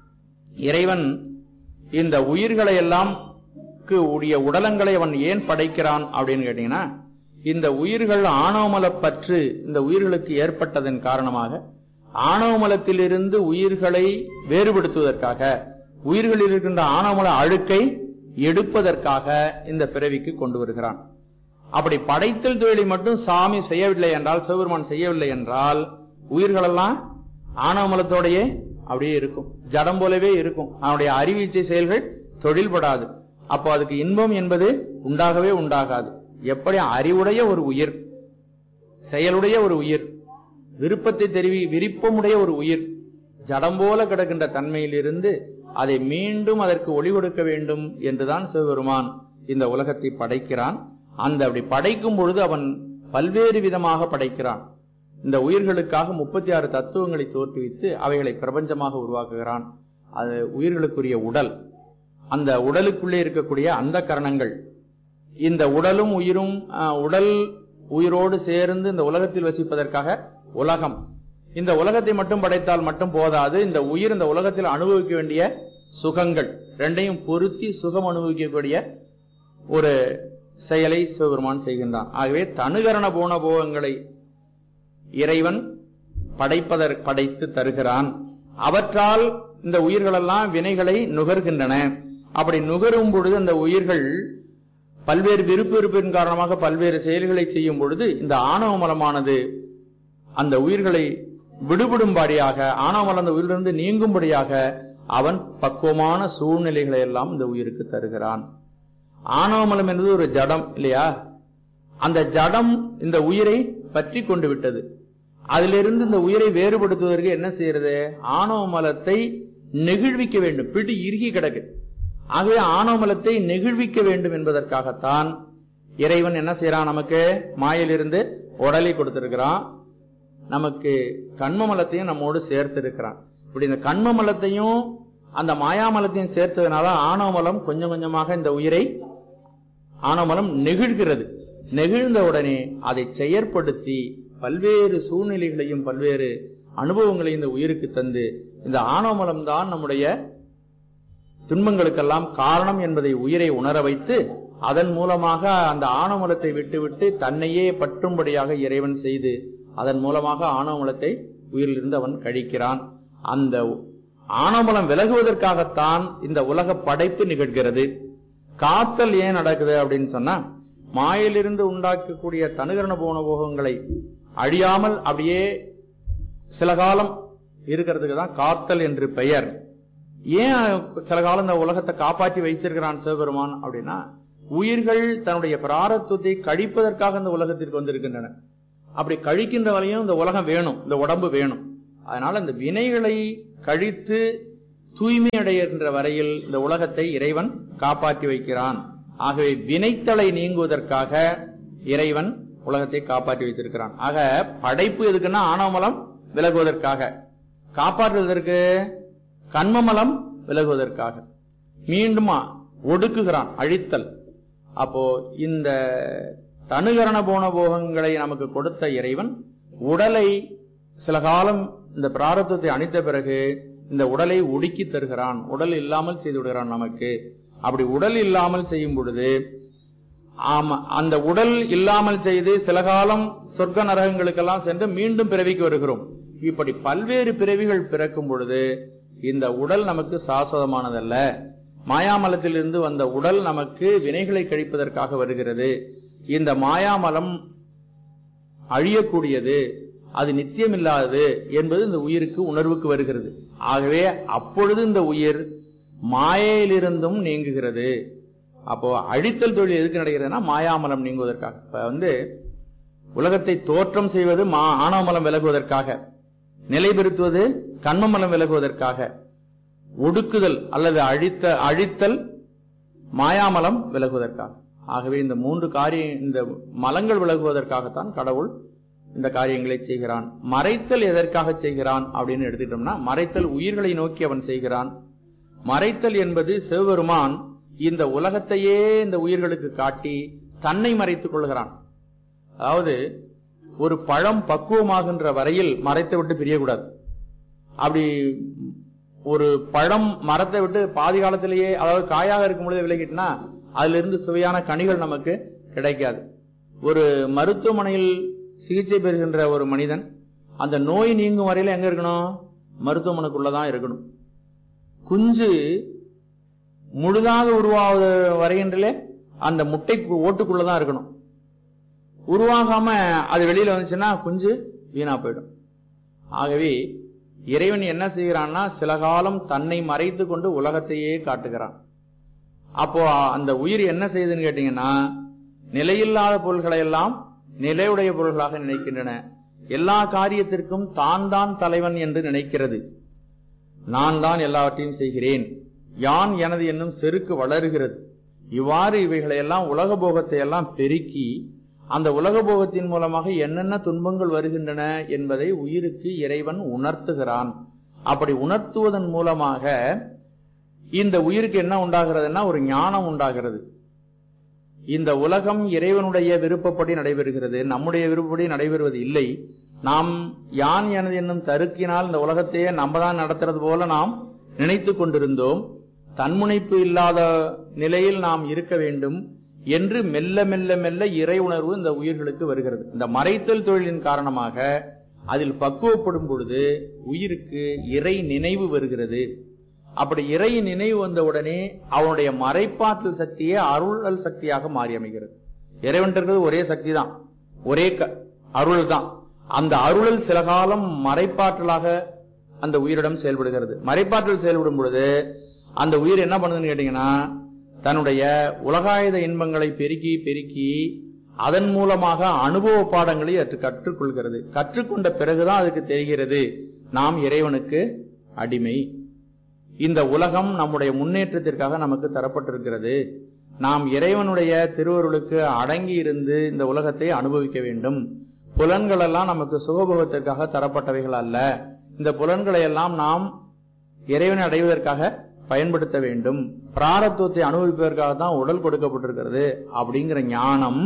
இறைவன் இந்த உயிர்களை எல்லாம் க்கு உடைய உடலங்களை அவன் ஏன் படைக்கிறான் அப்படின்னு கேட்டீங்கன்னா இந்த உயிர்கள் ஆணவமலப்பற்று இந்த உயிர்களுக்கு ஏற்பட்டதன் காரணமாக ஆணவமலத்திலிருந்து உயிர்களை வேறுபடுத்துவதற்காக உயிர்களில் இருக்கின்ற ஆணவமல அழுக்கை எடுப்பதற்காக இந்த பிறவிக்கு கொண்டு வருகிறான் அப்படி படைத்தல் தொழிலை மட்டும் சாமி செய்யவில்லை என்றால் சிவபெருமான் செய்யவில்லை என்றால் உயிர்களெல்லாம் ஆணவமலத்தோடையே அப்படியே இருக்கும் ஜடம் போலவே இருக்கும் அவனுடைய அறிவீச்சை செயல்கள் தொழில்படாது அப்போ அதுக்கு இன்பம் என்பது உண்டாகவே உண்டாகாது எப்படி அறிவுடைய ஒரு உயிர் செயலுடைய ஒரு உயிர் விருப்பத்தை தெரிவி விருப்பமுடைய ஒரு உயிர் ஜடம் போல கிடக்கின்ற தன்மையிலிருந்து அதை மீண்டும் அதற்கு ஒளி கொடுக்க வேண்டும் என்றுதான் சிவபெருமான் இந்த உலகத்தை படைக்கிறான் அந்த அப்படி படைக்கும் பொழுது அவன் பல்வேறு விதமாக படைக்கிறான் இந்த உயிர்களுக்காக முப்பத்தி ஆறு தத்துவங்களை தோற்றுவித்து அவைகளை பிரபஞ்சமாக உருவாக்குகிறான் அது உயிர்களுக்குரிய உடல் அந்த உடலுக்குள்ளே இருக்கக்கூடிய அந்த கரணங்கள் இந்த உடலும் உயிரும் ஆஹ், உடல் உயிரோடு சேர்ந்து இந்த உலகத்தில் வசிப்பதற்காக உலகம் இந்த உலகத்தை மட்டும் படைத்தால் மட்டும் போதாது இந்த உயிர் இந்த உலகத்தில் அனுபவிக்க வேண்டிய சுகங்கள் ரெண்டையும் பொருத்தி சுகம் அனுபவிக்கக்கூடிய ஒரு செயலை சிவபெருமான் செய்கின்றான் ஆகவே தனுகரண போன போகங்களை இறைவன் படைப்பதற் படைத்து தருகிறான் அவற்றால் இந்த உயிர்களெல்லாம் வினைகளை நுகர்கின்றன அப்படி நுகரும் பொழுது அந்த உயிர்கள் பல்வேறு விருப்பு வெறுப்பின் காரணமாக பல்வேறு செயல்களை செய்யும் பொழுது இந்த ஆணவ மலமானது அந்த உயிர்களை விடுபடும்படியாக ஆணவமலம் அந்த உயிரிலிருந்து நீங்கும்படியாக அவன் பக்குவமான சூழ்நிலைகளை எல்லாம் இந்த உயிருக்கு தருகிறான் ஆணவமலம் என்பது ஒரு ஜடம் இல்லையா அந்த ஜடம் இந்த உயிரை பற்றி கொண்டு விட்டது அதிலிருந்து இந்த உயிரை வேறுபடுத்துவதற்கு என்ன செய்யறது ஆணவ மலத்தை நெகிழ்விக்க வேண்டும் பிடி இறுகி கிடக்கு ஆகவே ஆணவ மலத்தை நெகிழ்விக்க வேண்டும் என்பதற்காகத்தான் இறைவன் என்ன செய்யறான் நமக்கு மாயிலிருந்து உடலை கொடுத்திருக்கிறான் நமக்கு கண்ம மலத்தையும் நம்மோடு சேர்த்து இருக்கிறான் இப்படி இந்த கண்ம மலத்தையும் அந்த மாயாமலத்தையும் சேர்த்ததுனால ஆணவ மலம் கொஞ்சம் கொஞ்சமாக இந்த உயிரை ஆணவமலம் நெகிழ்கிறது நெகிழ்ந்த உடனே அதை செயற்படுத்தி பல்வேறு சூழ்நிலைகளையும் பல்வேறு அனுபவங்களையும் இந்த உயிருக்கு தந்து இந்த ஆணவமலம் தான் நம்முடைய துன்பங்களுக்கெல்லாம் காரணம் என்பதை உயிரை உணர வைத்து அதன் மூலமாக அந்த ஆணவமலத்தை விட்டுவிட்டு தன்னையே பற்றும்படியாக இறைவன் செய்து அதன் மூலமாக ஆணவமலத்தை உயிரிலிருந்து அவன் கழிக்கிறான் அந்த ஆணவமலம் விலகுவதற்காகத்தான் இந்த உலக படைப்பு நிகழ்கிறது காத்தல் ஏன் நடக்குது அப்படின்னு சொன்னா மாயிலிருந்து உண்டாக்கக்கூடிய தனுகரண போன போகங்களை அழியாமல் அப்படியே சில காலம் இருக்கிறதுக்கு தான் காத்தல் என்று பெயர் ஏன் சில காலம் இந்த உலகத்தை காப்பாற்றி வைத்திருக்கிறான் சிவபெருமான் அப்படின்னா உயிர்கள் தன்னுடைய பிராரத்துவத்தை கழிப்பதற்காக இந்த உலகத்திற்கு வந்திருக்கின்றன அப்படி கழிக்கின்ற வரையும் இந்த உலகம் வேணும் இந்த உடம்பு வேணும் அதனால இந்த வினைகளை கழித்து தூய்மை அடைகின்ற வரையில் இந்த உலகத்தை இறைவன் காப்பாற்றி வைக்கிறான் ஆகவே வினைத்தலை நீங்குவதற்காக இறைவன் உலகத்தை காப்பாற்றி வைத்திருக்கிறான் ஆக படைப்பு எதுக்குன்னா ஆணவமலம் விலகுவதற்காக காப்பாற்றுவதற்கு கண்மமலம் விலகுவதற்காக மீண்டும் ஒடுக்குகிறான் அழித்தல் அப்போ இந்த தனுகரண போன போகங்களை நமக்கு கொடுத்த இறைவன் உடலை சில காலம் இந்த பிராரத்தத்தை அணித்த பிறகு இந்த உடலை ஒடுக்கி தருகிறான் உடல் இல்லாமல் செய்து விடுகிறான் நமக்கு அப்படி உடல் இல்லாமல் செய்யும் பொழுது ஆமா அந்த உடல் இல்லாமல் செய்து சில காலம் சொர்க்க நரகங்களுக்கெல்லாம் சென்று மீண்டும் பிறவிக்கு வருகிறோம் இப்படி பல்வேறு பிறவிகள் பிறக்கும் பொழுது இந்த உடல் நமக்கு சாஸ்வதமானதல்ல மாயாமலத்திலிருந்து வந்த உடல் நமக்கு வினைகளை கழிப்பதற்காக வருகிறது இந்த மாயாமலம் அழியக்கூடியது அது நித்தியமில்லாதது என்பது இந்த உயிருக்கு உணர்வுக்கு வருகிறது ஆகவே அப்பொழுது இந்த உயிர் மாயையிலிருந்தும் நீங்குகிறது அப்போ அழித்தல் தொழில் எதுக்கு நடக்கிறதுனா மாயாமலம் நீங்குவதற்காக இப்ப வந்து உலகத்தை தோற்றம் செய்வது மா ஆணவமலம் விலகுவதற்காக நிலைபெறுத்துவது கண்மமலம் விலகுவதற்காக ஒடுக்குதல் அல்லது அழித்த அழித்தல் மாயாமலம் விலகுவதற்காக ஆகவே இந்த மூன்று காரியம் இந்த மலங்கள் விலகுவதற்காகத்தான் கடவுள் இந்த காரியங்களை செய்கிறான் மறைத்தல் எதற்காக செய்கிறான் அப்படின்னு எடுத்துக்கிட்டோம்னா மறைத்தல் உயிர்களை நோக்கி அவன் செய்கிறான் மறைத்தல் என்பது சிவபெருமான் இந்த உலகத்தையே இந்த உயிர்களுக்கு காட்டி தன்னை மறைத்துக் கொள்கிறான் அதாவது ஒரு பழம் பக்குவமாகின்ற வரையில் மறைத்து விட்டு பிரியக்கூடாது அப்படி ஒரு பழம் மரத்தை விட்டு பாதி காலத்திலேயே அதாவது காயாக இருக்கும் பொழுது விலகிட்டுனா அதுல இருந்து சுவையான கனிகள் நமக்கு கிடைக்காது ஒரு மருத்துவமனையில் சிகிச்சை பெறுகின்ற ஒரு மனிதன் அந்த நோய் நீங்கும் வரையில எங்க இருக்கணும் மருத்துவமனைக்குள்ளதான் இருக்கணும் குஞ்சு முழுதாக உருவாவது வரைகின்றே அந்த முட்டை ஓட்டுக்குள்ளதான் இருக்கணும் உருவாகாம அது வெளியில வந்துச்சுன்னா குஞ்சு வீணா போயிடும் ஆகவே இறைவன் என்ன செய்கிறான்னா சில காலம் தன்னை மறைத்து கொண்டு உலகத்தையே காட்டுகிறான் அப்போ அந்த உயிர் என்ன செய்யுதுன்னு கேட்டீங்கன்னா நிலையில்லாத பொருள்களை எல்லாம் நிலையுடைய பொருள்களாக நினைக்கின்றன எல்லா காரியத்திற்கும் தான் தான் தலைவன் என்று நினைக்கிறது நான் தான் எல்லாவற்றையும் செய்கிறேன் யான் எனது என்னும் செருக்கு வளருகிறது இவ்வாறு இவைகளை எல்லாம் உலக போகத்தை எல்லாம் பெருக்கி அந்த உலக போகத்தின் மூலமாக என்னென்ன துன்பங்கள் வருகின்றன என்பதை உயிருக்கு இறைவன் உணர்த்துகிறான் அப்படி உணர்த்துவதன் மூலமாக இந்த உயிருக்கு என்ன உண்டாகிறதுனா ஒரு ஞானம் உண்டாகிறது இந்த உலகம் இறைவனுடைய விருப்பப்படி நடைபெறுகிறது நம்முடைய விருப்பப்படி நடைபெறுவது இல்லை நாம் யான் எனது என்னும் தருக்கினால் இந்த உலகத்தையே நம்ம தான் நடத்துறது போல நாம் நினைத்து கொண்டிருந்தோம் தன்முனைப்பு இல்லாத நிலையில் நாம் இருக்க வேண்டும் என்று மெல்ல மெல்ல மெல்ல இறை உணர்வு இந்த உயிர்களுக்கு வருகிறது இந்த மறைத்தல் தொழிலின் காரணமாக அதில் பக்குவப்படும் பொழுது உயிருக்கு இறை நினைவு வருகிறது அப்படி இறை நினைவு வந்தவுடனே அவனுடைய மறைப்பாற்றல் சக்தியே அருளல் சக்தியாக மாறி அமைகிறது இறைவன் இருக்கிறது ஒரே சக்தி தான் ஒரே அருள் தான் அந்த அருளல் சில காலம் மறைப்பாற்றலாக அந்த உயிரிடம் செயல்படுகிறது மறைப்பாற்றல் செயல்படும் பொழுது அந்த உயிர் என்ன பண்ணுதுன்னு கேட்டீங்கன்னா தன்னுடைய உலகாயுத இன்பங்களை பெருக்கி பெருக்கி அதன் மூலமாக அனுபவ பாடங்களை அது கற்றுக்கொள்கிறது கற்றுக்கொண்ட பிறகுதான் அதுக்கு தெரிகிறது நாம் இறைவனுக்கு அடிமை இந்த உலகம் நம்முடைய முன்னேற்றத்திற்காக நமக்கு தரப்பட்டிருக்கிறது நாம் இறைவனுடைய திருவருளுக்கு அடங்கி இருந்து இந்த உலகத்தை அனுபவிக்க வேண்டும் புலன்கள் எல்லாம் நமக்கு சுகபோகத்திற்காக தரப்பட்டவைகள் அல்ல இந்த புலன்களை எல்லாம் நாம் இறைவனை அடைவதற்காக பயன்படுத்த வேண்டும் பிராரத்துவத்தை அனுபவிப்பதற்காக தான் உடல் கொடுக்கப்பட்டிருக்கிறது அப்படிங்கிற ஞானம்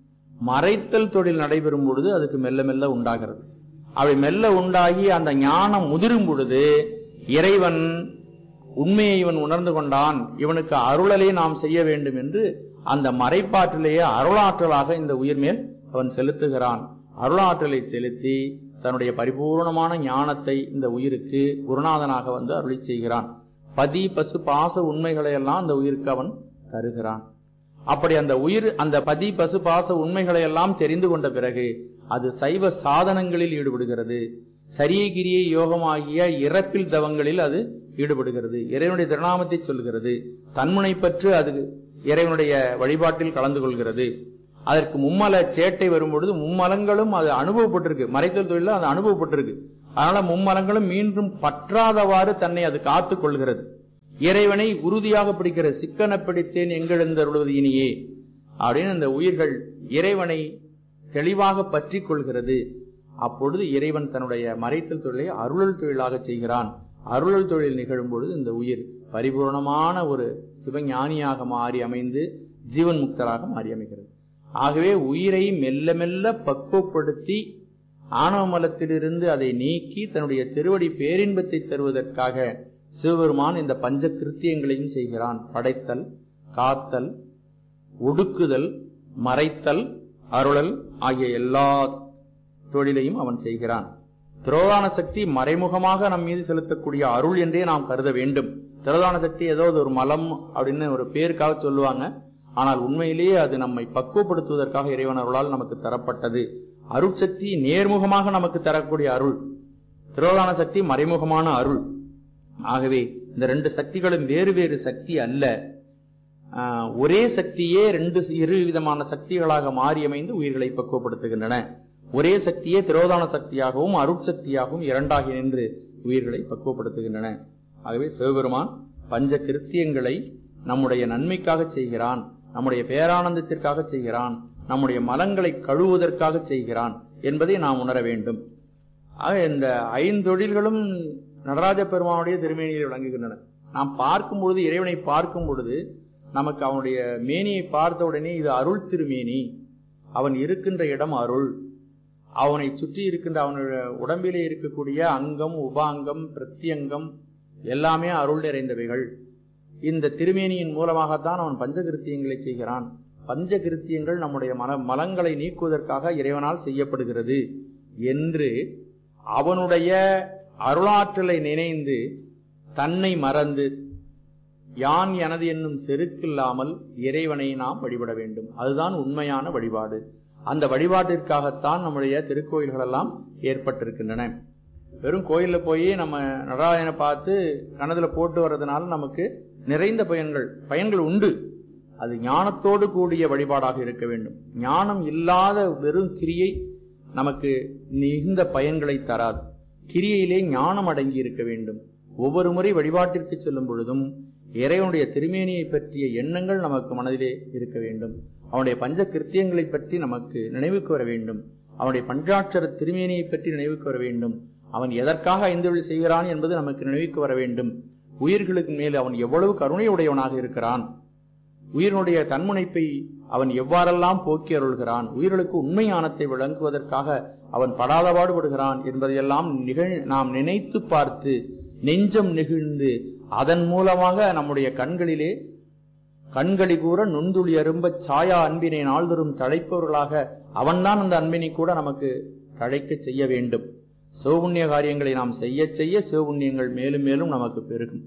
மறைத்தல் தொழில் நடைபெறும் பொழுது அதுக்கு மெல்ல மெல்ல உண்டாகிறது அப்படி மெல்ல உண்டாகி அந்த ஞானம் முதிரும் பொழுது இறைவன் உண்மையை இவன் உணர்ந்து கொண்டான் இவனுக்கு அருளலை நாம் செய்ய வேண்டும் என்று அந்த மறைப்பாற்றிலேயே அருளாற்றலாக இந்த உயிர் மேல் அவன் செலுத்துகிறான் அருளாற்றலை செலுத்தி தன்னுடைய பரிபூர்ணமான ஞானத்தை இந்த உயிருக்கு குருநாதனாக வந்து அருளி செய்கிறான் பதி பசு பாச உண்மைகளை எல்லாம் அந்த உயிருக்கு அவன் தருகிறான் அப்படி அந்த உயிர் அந்த பதி பசு பாச உண்மைகளை எல்லாம் தெரிந்து கொண்ட பிறகு அது சைவ சாதனங்களில் ஈடுபடுகிறது சரியகிரியை யோகமாகிய இறப்பில் தவங்களில் அது ஈடுபடுகிறது இறைவனுடைய திருநாமத்தை சொல்கிறது தன்முனை பற்று அது இறைவனுடைய வழிபாட்டில் கலந்து கொள்கிறது அதற்கு மும்மல சேட்டை வரும்பொழுது மும்மலங்களும் அது அனுபவப்பட்டிருக்கு மறைத்தல் தொழில அது அனுபவப்பட்டிருக்கு அதனால மும்மலங்களும் மீண்டும் பற்றாதவாறு தன்னை அது காத்துக் கொள்கிறது இறைவனை உறுதியாக பிடிக்கிற சிக்கன பிடித்தேன் எங்கெழுந்தருள்வது இனியே அப்படின்னு இந்த உயிர்கள் இறைவனை தெளிவாக பற்றிக் கொள்கிறது அப்பொழுது இறைவன் தன்னுடைய மறைத்தல் தொழிலை அருளல் தொழிலாக செய்கிறான் அருளல் தொழில் நிகழும் பொழுது இந்த உயிர் பரிபூர்ணமான ஒரு சிவஞானியாக மாறி அமைந்து ஜீவன் முக்தராக மாறி அமைகிறது ஆகவே உயிரை மெல்ல மெல்ல பக்குவப்படுத்தி ஆணவ மலத்திலிருந்து அதை நீக்கி தன்னுடைய திருவடி பேரின்பத்தை தருவதற்காக சிவபெருமான் இந்த பஞ்ச கிருத்தியங்களையும் செய்கிறான் படைத்தல் காத்தல் ஒடுக்குதல் மறைத்தல் அருளல் ஆகிய எல்லா தொழிலையும் அவன் செய்கிறான் திரோதான சக்தி மறைமுகமாக நம் மீது செலுத்தக்கூடிய அருள் என்றே நாம் கருத வேண்டும் திரோதான சக்தி ஏதோ ஒரு மலம் அப்படின்னு ஒரு பேருக்காக சொல்லுவாங்க ஆனால் உண்மையிலேயே அது நம்மை பக்குவப்படுத்துவதற்காக இறைவன் அருளால் நமக்கு தரப்பட்டது அருட்சக்தி நேர்முகமாக நமக்கு தரக்கூடிய அருள் திரோதான சக்தி மறைமுகமான அருள் ஆகவே இந்த ரெண்டு சக்திகளும் வேறு வேறு சக்தி அல்ல ஆஹ், ஒரே சக்தியே ரெண்டு இரு விதமான சக்திகளாக மாறி அமைந்து உயிர்களை பக்குவப்படுத்துகின்றன ஒரே சக்தியே திரோதான சக்தியாகவும் அருட்சக்தியாகவும் இரண்டாகி நின்று உயிர்களை பக்குவப்படுத்துகின்றன ஆகவே சிவபெருமான் பஞ்ச கிருத்தியங்களை நம்முடைய நன்மைக்காக செய்கிறான் நம்முடைய பேரானந்தத்திற்காக செய்கிறான் நம்முடைய மலங்களை கழுவுவதற்காக செய்கிறான் என்பதை நாம் உணர வேண்டும் ஆக இந்த ஐந்தொழில்களும் நடராஜ பெருமானுடைய திருமேனியில் விளங்குகின்றன நாம் பார்க்கும் பொழுது இறைவனை பார்க்கும் பொழுது நமக்கு அவனுடைய மேனியை பார்த்த உடனே இது அருள் திருமேனி அவன் இருக்கின்ற இடம் அருள் அவனை சுற்றி இருக்கின்ற அவனுடைய உடம்பிலே இருக்கக்கூடிய அங்கம் உபாங்கம் பிரத்யங்கம் எல்லாமே அருள் நிறைந்தவைகள் இந்த திருமேனியின் மூலமாகத்தான் அவன் பஞ்சகிருத்தியங்களை செய்கிறான் பஞ்சகிருத்தியங்கள் நம்முடைய மல மலங்களை நீக்குவதற்காக இறைவனால் செய்யப்படுகிறது என்று அவனுடைய அருளாற்றலை நினைந்து தன்னை மறந்து யான் எனது என்னும் செருக்கில்லாமல் இறைவனை நாம் வழிபட வேண்டும் அதுதான் உண்மையான வழிபாடு அந்த வழிபாட்டிற்காகத்தான் நம்முடைய திருக்கோயில்கள் எல்லாம் ஏற்பட்டிருக்கின்றன வெறும் கோயில்ல போய் நம்ம நடராஜனை பார்த்து கணதுல போட்டு வர்றதுனால நமக்கு நிறைந்த பயன்கள் பயன்கள் உண்டு அது ஞானத்தோடு கூடிய வழிபாடாக இருக்க வேண்டும் ஞானம் இல்லாத வெறும் கிரியை நமக்கு மிகுந்த பயன்களை தராது கிரியையிலே ஞானம் அடங்கி இருக்க வேண்டும் ஒவ்வொரு முறை வழிபாட்டிற்கு செல்லும் பொழுதும் இறைவனுடைய திருமேனியை பற்றிய எண்ணங்கள் நமக்கு மனதிலே இருக்க வேண்டும் அவனுடைய பஞ்ச கிருத்தியங்களை பற்றி நமக்கு நினைவுக்கு வர வேண்டும் அவனுடைய பஞ்சாட்சர திருமேனியை பற்றி நினைவுக்கு வர வேண்டும் அவன் எதற்காக ஐந்தொழில் செய்கிறான் என்பது நமக்கு நினைவுக்கு வர வேண்டும் உயிர்களுக்கு மேல் அவன் எவ்வளவு கருணை உடையவனாக இருக்கிறான் உயிரினுடைய தன்முனைப்பை அவன் எவ்வாறெல்லாம் போக்கி அருள்கிறான் உயிர்களுக்கு உண்மை ஞானத்தை விளங்குவதற்காக அவன் படாத பாடுபடுகிறான் என்பதையெல்லாம் நிகழ் நாம் நினைத்து பார்த்து நெஞ்சம் நெகிழ்ந்து அதன் மூலமாக நம்முடைய கண்களிலே கண்களி கூற நுண்துளி அரும்ப சாயா அன்பினை நாள்தோறும் தழைப்பவர்களாக அவன்தான் அந்த அன்பினை கூட நமக்கு தழைக்க செய்ய வேண்டும் சிவபுண்ணிய காரியங்களை நாம் செய்ய செய்ய சிவபுண்ணியங்கள் மேலும் மேலும் நமக்கு பெருகும்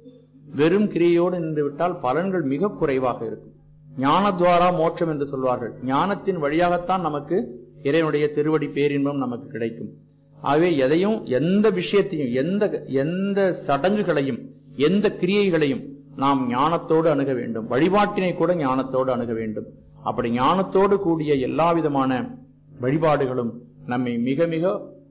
வெறும் கிரியையோடு நின்று விட்டால் பலன்கள் மிக குறைவாக இருக்கும் ஞானத்வாரா மோட்சம் என்று சொல்வார்கள் ஞானத்தின் வழியாகத்தான் நமக்கு இறைவனுடைய திருவடி பேரின்பம் நமக்கு கிடைக்கும் ஆகவே எதையும் எந்த விஷயத்தையும் எந்த எந்த சடங்குகளையும் எந்த கிரியைகளையும் நாம் ஞானத்தோடு அணுக வேண்டும் வழிபாட்டினை கூட ஞானத்தோடு அணுக வேண்டும் அப்படி ஞானத்தோடு கூடிய எல்லா விதமான வழிபாடுகளும் நம்மை மிக மிக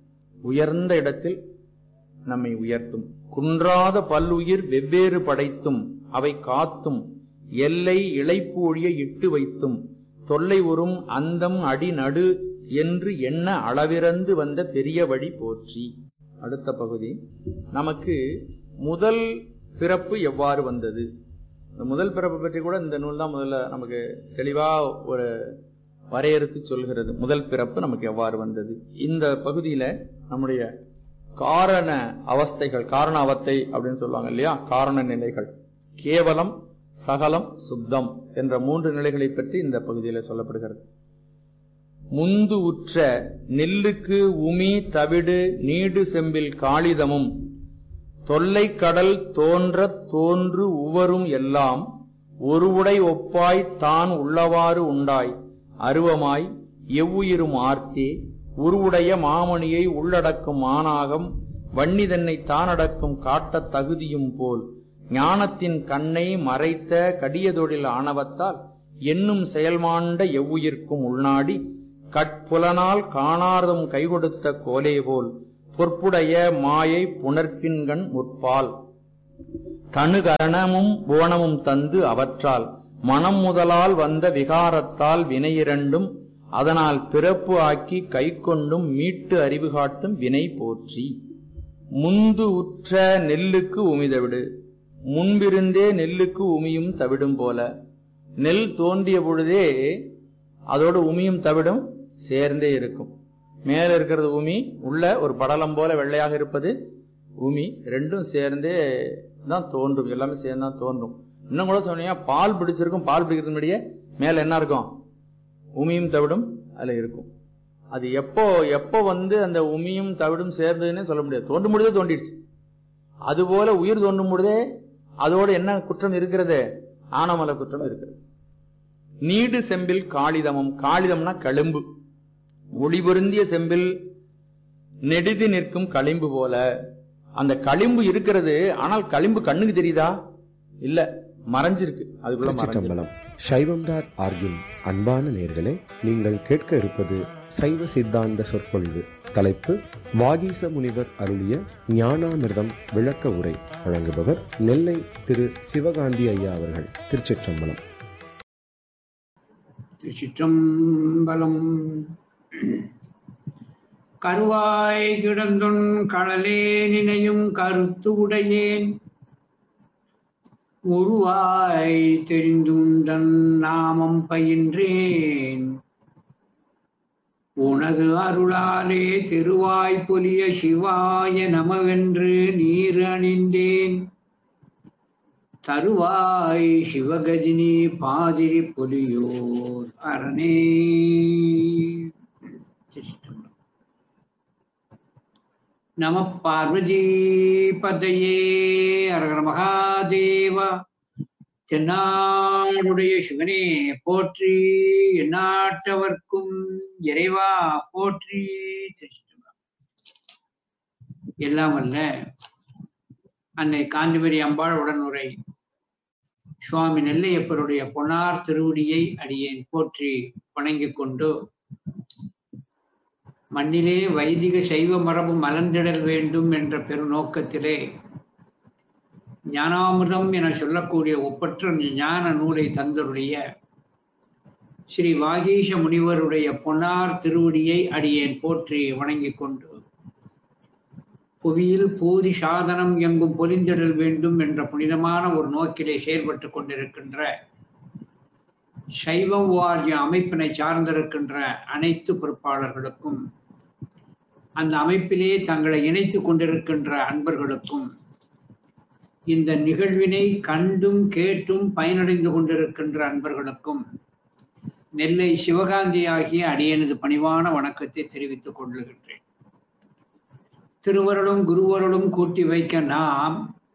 உயர்ந்த இடத்தில் நம்மை உயர்த்தும் குன்றாத பல்லுயிர் வெவ்வேறு படைத்தும் அவை காத்தும் எல்லை இழைப்பு ஒழிய இட்டு வைத்தும் தொல்லை உறும் அந்தம் அடி நடு என்று எண்ண அளவிறந்து வந்த பெரிய வழி போற்றி அடுத்த பகுதி நமக்கு முதல் பிறப்பு எவ்வாறு வந்தது இந்த முதல் பிறப்பு பற்றி கூட இந்த நூல் தான் முதல்ல நமக்கு தெளிவா ஒரு வரையறுத்து சொல்கிறது முதல் பிறப்பு நமக்கு எவ்வாறு வந்தது இந்த பகுதியில நம்முடைய காரண அவஸ்தைகள் காரண அவத்தை அப்படின்னு சொல்லுவாங்க இல்லையா காரண நிலைகள் கேவலம் சகலம் சுத்தம் என்ற மூன்று நிலைகளை பற்றி இந்த பகுதியில் சொல்லப்படுகிறது முந்து உற்ற நெல்லுக்கு உமி தவிடு நீடு செம்பில் காளிதமும் தொல்லை கடல் தோன்ற தோன்று உவரும் எல்லாம் ஒருவுடை ஒப்பாய் தான் உள்ளவாறு உண்டாய் அருவமாய் எவ்வுயிரும் ஆர்த்தே உருவுடைய மாமணியை உள்ளடக்கும் மானாகம் வன்னிதன்னை தானடக்கும் காட்டத் தகுதியும் போல் ஞானத்தின் கண்ணை மறைத்த கடியதொழில் ஆணவத்தால் எண்ணும் செயல்மாண்ட எவ்வுயிர்க்கும் உள்நாடி கட்புலனால் காணார்தம் கைகொடுத்த கோலே போல் பொற்புடைய மாயை புணர்ப்பின்கண் முற்பால் தனுகரணமும் புவனமும் தந்து அவற்றால் மனம் முதலால் வந்த விகாரத்தால் வினையிரண்டும் அதனால் பிறப்பு ஆக்கி கைக்கொண்டும் மீட்டு அறிவு காட்டும் வினை போற்றி முந்து உற்ற நெல்லுக்கு உமிதவிடு முன்பிருந்தே நெல்லுக்கு உமியும் தவிடும் போல நெல் தோன்றிய பொழுதே அதோடு உமியும் தவிடும் சேர்ந்தே இருக்கும் மேல இருக்கிறது உமி உள்ள ஒரு படலம் போல வெள்ளையாக இருப்பது உமி ரெண்டும் சேர்ந்தே தான் தோன்றும் எல்லாமே சேர்ந்து தான் தோன்றும் இன்னும் கூட சொன்னீங்க பால் பிடிச்சிருக்கும் பால் பிடிக்கிறது முன்னாடியே மேல என்ன இருக்கும் உமியும் தவிடும் அதுல இருக்கும் அது எப்போ எப்போ வந்து அந்த உமியும் தவிடும் சேர்ந்ததுன்னே சொல்ல முடியாது தோன்றும் பொழுதே தோண்டிடுச்சு அதுபோல உயிர் தோன்றும் பொழுதே அதோட என்ன குற்றம் இருக்கிறது ஆனமல குற்றம் இருக்கிறது நீடு செம்பில் காளிதமம் காளிதம்னா களும்பு ஒளி பொருந்திய செம்பில் நெடிது நிற்கும் களிம்பு போல அந்த களிம்பு இருக்கிறது ஆனால் களிம்பு கண்ணுக்கு தெரியுதா இல்ல மறைஞ்சிருக்கு அதுக்குள்ள மறைஞ்சிருக்கு திருச்சிற்றம்பலம் சைவம் டாட் ஆர்கின் அன்பான நேர்களே நீங்கள் கேட்க இருப்பது சைவ சித்தாந்த சொற்பொழிவு தலைப்பு வாகீச முனிவர் அருளிய ஞானாமிர்தம் விளக்க உரை வழங்குபவர் நெல்லை திரு சிவகாந்தி ஐயா அவர்கள் திருச்சிற்றம்பலம் திருச்சிற்றம்பலம் கருவாய் கிடந்துன் கடலே நினையும் கருத்து உடையேன் உருவாய் தெரிந்துண்டன் நாமம் பயின்றேன் உனது அருளாலே திருவாய் பொலிய சிவாய நமவென்று நீர் அணிந்தேன் தருவாய் சிவகஜினி பாதிரி பொலியோர் அரணே சிஸ்டம் நம பார்வதி பதையே அரகர மகாதேவா தென்னாடுடைய சிவனே போற்றி எந்நாட்டவர்க்கும் இறைவா போற்றி திருச்சிற்றம்பலம். எல்லாம் வல்ல அன்னை காந்திமரி அம்பாள் உடனுரை சுவாமி நெல்லையப்பருடைய பொன்னார் திருவடியை அடியேன் போற்றி வணங்கிக் கொண்டு மண்ணிலே வைதிக சைவ மரபு மலர்ந்திடல் வேண்டும் என்ற பெருநோக்கத்திலே ஞானாமிர்தம் என சொல்லக்கூடிய ஒப்பற்ற ஞான நூலை தந்தருடைய ஸ்ரீ வாகீஷ முனிவருடைய பொன்னார் திருவடியை அடியேன் போற்றி வணங்கிக் கொண்டு புவியில் போதி சாதனம் எங்கும் பொலிந்திடல் வேண்டும் என்ற புனிதமான ஒரு நோக்கிலே செயல்பட்டு கொண்டிருக்கின்ற சைவம் வாரிய அமைப்பினை சார்ந்திருக்கின்ற அனைத்து பொறுப்பாளர்களுக்கும் அந்த அமைப்பிலே தங்களை இணைத்துக் கொண்டிருக்கின்ற அன்பர்களுக்கும் இந்த நிகழ்வினை கண்டும் கேட்டும் பயனடைந்து கொண்டிருக்கின்ற அன்பர்களுக்கும் நெல்லை சிவகாந்தி ஆகிய அடியனது பணிவான வணக்கத்தை தெரிவித்துக் கொள்ளுகின்றேன் திருவருளும் குருவருளும் கூட்டி வைக்க நாம்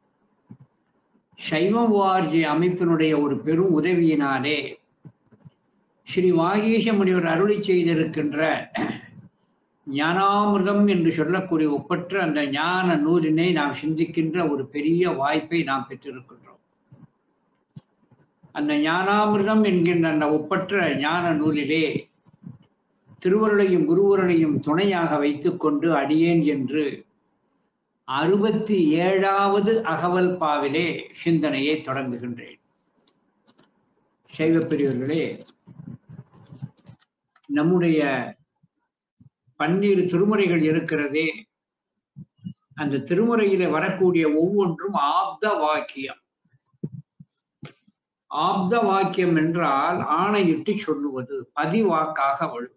சைவம் வாரிய அமைப்பினுடைய ஒரு பெரும் உதவியினாலே ஸ்ரீ வாகீச முனிவர் அருளி செய்திருக்கின்ற ஞானாமிர்தம் என்று சொல்லக்கூடிய ஒப்பற்ற அந்த ஞான நூலினை நாம் சிந்திக்கின்ற ஒரு பெரிய வாய்ப்பை நாம் பெற்றிருக்கின்றோம் அந்த ஞானாமிர்தம் என்கின்ற அந்த ஒப்பற்ற ஞான நூலிலே திருவருளையும் குருவருளையும் துணையாக வைத்துக்கொண்டு அடியேன் என்று அறுபத்தி ஏழாவது அகவல் பாவிலே சிந்தனையை தொடங்குகின்றேன் சைவ பெரியவர்களே நம்முடைய பன்னிரு திருமுறைகள் இருக்கிறதே அந்த திருமுறையில வரக்கூடிய ஒவ்வொன்றும் ஆப்த வாக்கியம் ஆப்த வாக்கியம் என்றால் ஆணையிட்டு சொல்லுவது பதிவாக்காக வருவது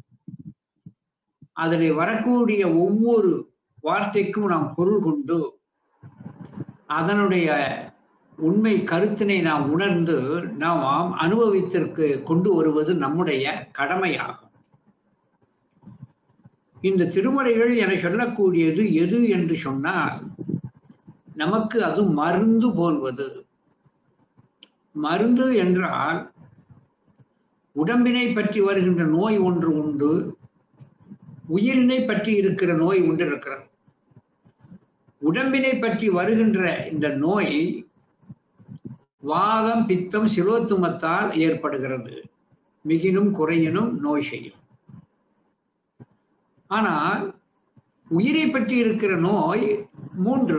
அதில் வரக்கூடிய ஒவ்வொரு வார்த்தைக்கும் நாம் பொருள் கொண்டு அதனுடைய உண்மை கருத்தினை நாம் உணர்ந்து நாம் அனுபவித்திற்கு கொண்டு வருவது நம்முடைய கடமையாகும் இந்த திருமறைகள் என சொல்லக்கூடியது எது என்று சொன்னால் நமக்கு அது மருந்து போல்வது மருந்து என்றால் உடம்பினை பற்றி வருகின்ற நோய் ஒன்று உண்டு உயிரினை பற்றி இருக்கிற நோய் ஒன்று இருக்கிறது உடம்பினை பற்றி வருகின்ற இந்த நோய் வாதம் பித்தம் சிலோத்துமத்தால் ஏற்படுகிறது மிகினும் குறையினும் நோய் செய்யும் ஆனால் உயிரை பற்றி இருக்கிற நோய் மூன்று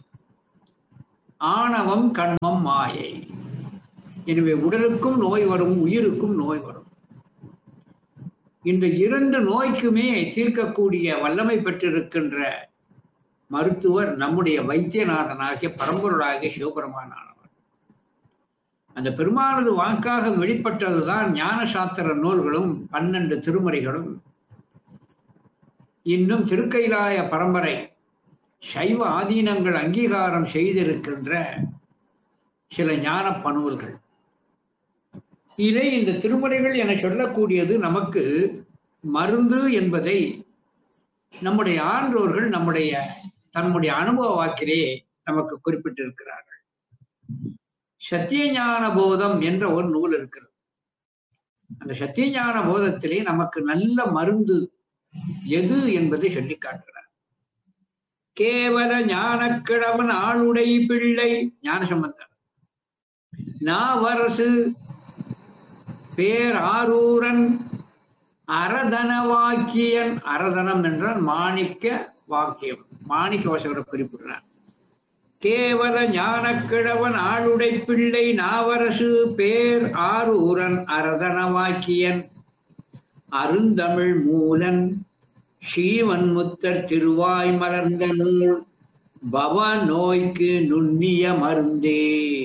ஆணவம் கண்மம் மாயை எனவே உடலுக்கும் நோய் வரும் உயிருக்கும் நோய் வரும் இந்த இரண்டு நோய்க்குமே தீர்க்கக்கூடிய வல்லமை பெற்றிருக்கின்ற மருத்துவர் நம்முடைய வைத்தியநாதனாகிய பரம்பொருளாகிய சிவபெருமானானவர் அந்த பெருமானது வாக்காக வெளிப்பட்டதுதான் ஞான சாஸ்திர நூல்களும் பன்னெண்டு திருமுறைகளும் இன்னும் திருக்கைலாய பரம்பரை சைவ ஆதீனங்கள் அங்கீகாரம் செய்திருக்கின்ற சில ஞான பணுவல்கள் இதை இந்த திருமுறைகள் என சொல்லக்கூடியது நமக்கு மருந்து என்பதை நம்முடைய ஆன்றோர்கள் நம்முடைய தன்னுடைய அனுபவ வாக்கிலே நமக்கு குறிப்பிட்டிருக்கிறார்கள் சத்தியஞான போதம் என்ற ஒரு நூல் இருக்கிறது அந்த சத்தியஞான போதத்திலே நமக்கு நல்ல மருந்து எது என்பதை சொல்லி காட்டுகிறார் கேவல ஞானக்கிழவன் ஆளுடை பிள்ளை ஞான சம்பந்தர் நாவரசு பேராரூரன் அரதன வாக்கியன் அரதனம் என்றால் மாணிக்க வாக்கியம் மாணிக்க வாசகரை குறிப்பிடுறார் கேவல ஞானக்கிழவன் ஆளுடை பிள்ளை நாவரசு பேர் ஆரூரன் அரதன வாக்கியன் அருந்தமிழ் மூலன் ஸ்ரீவன் முத்தர் திருவாய் மலர்ந்த நூல் பவ நோய்க்கு நுண்ணிய மருந்தே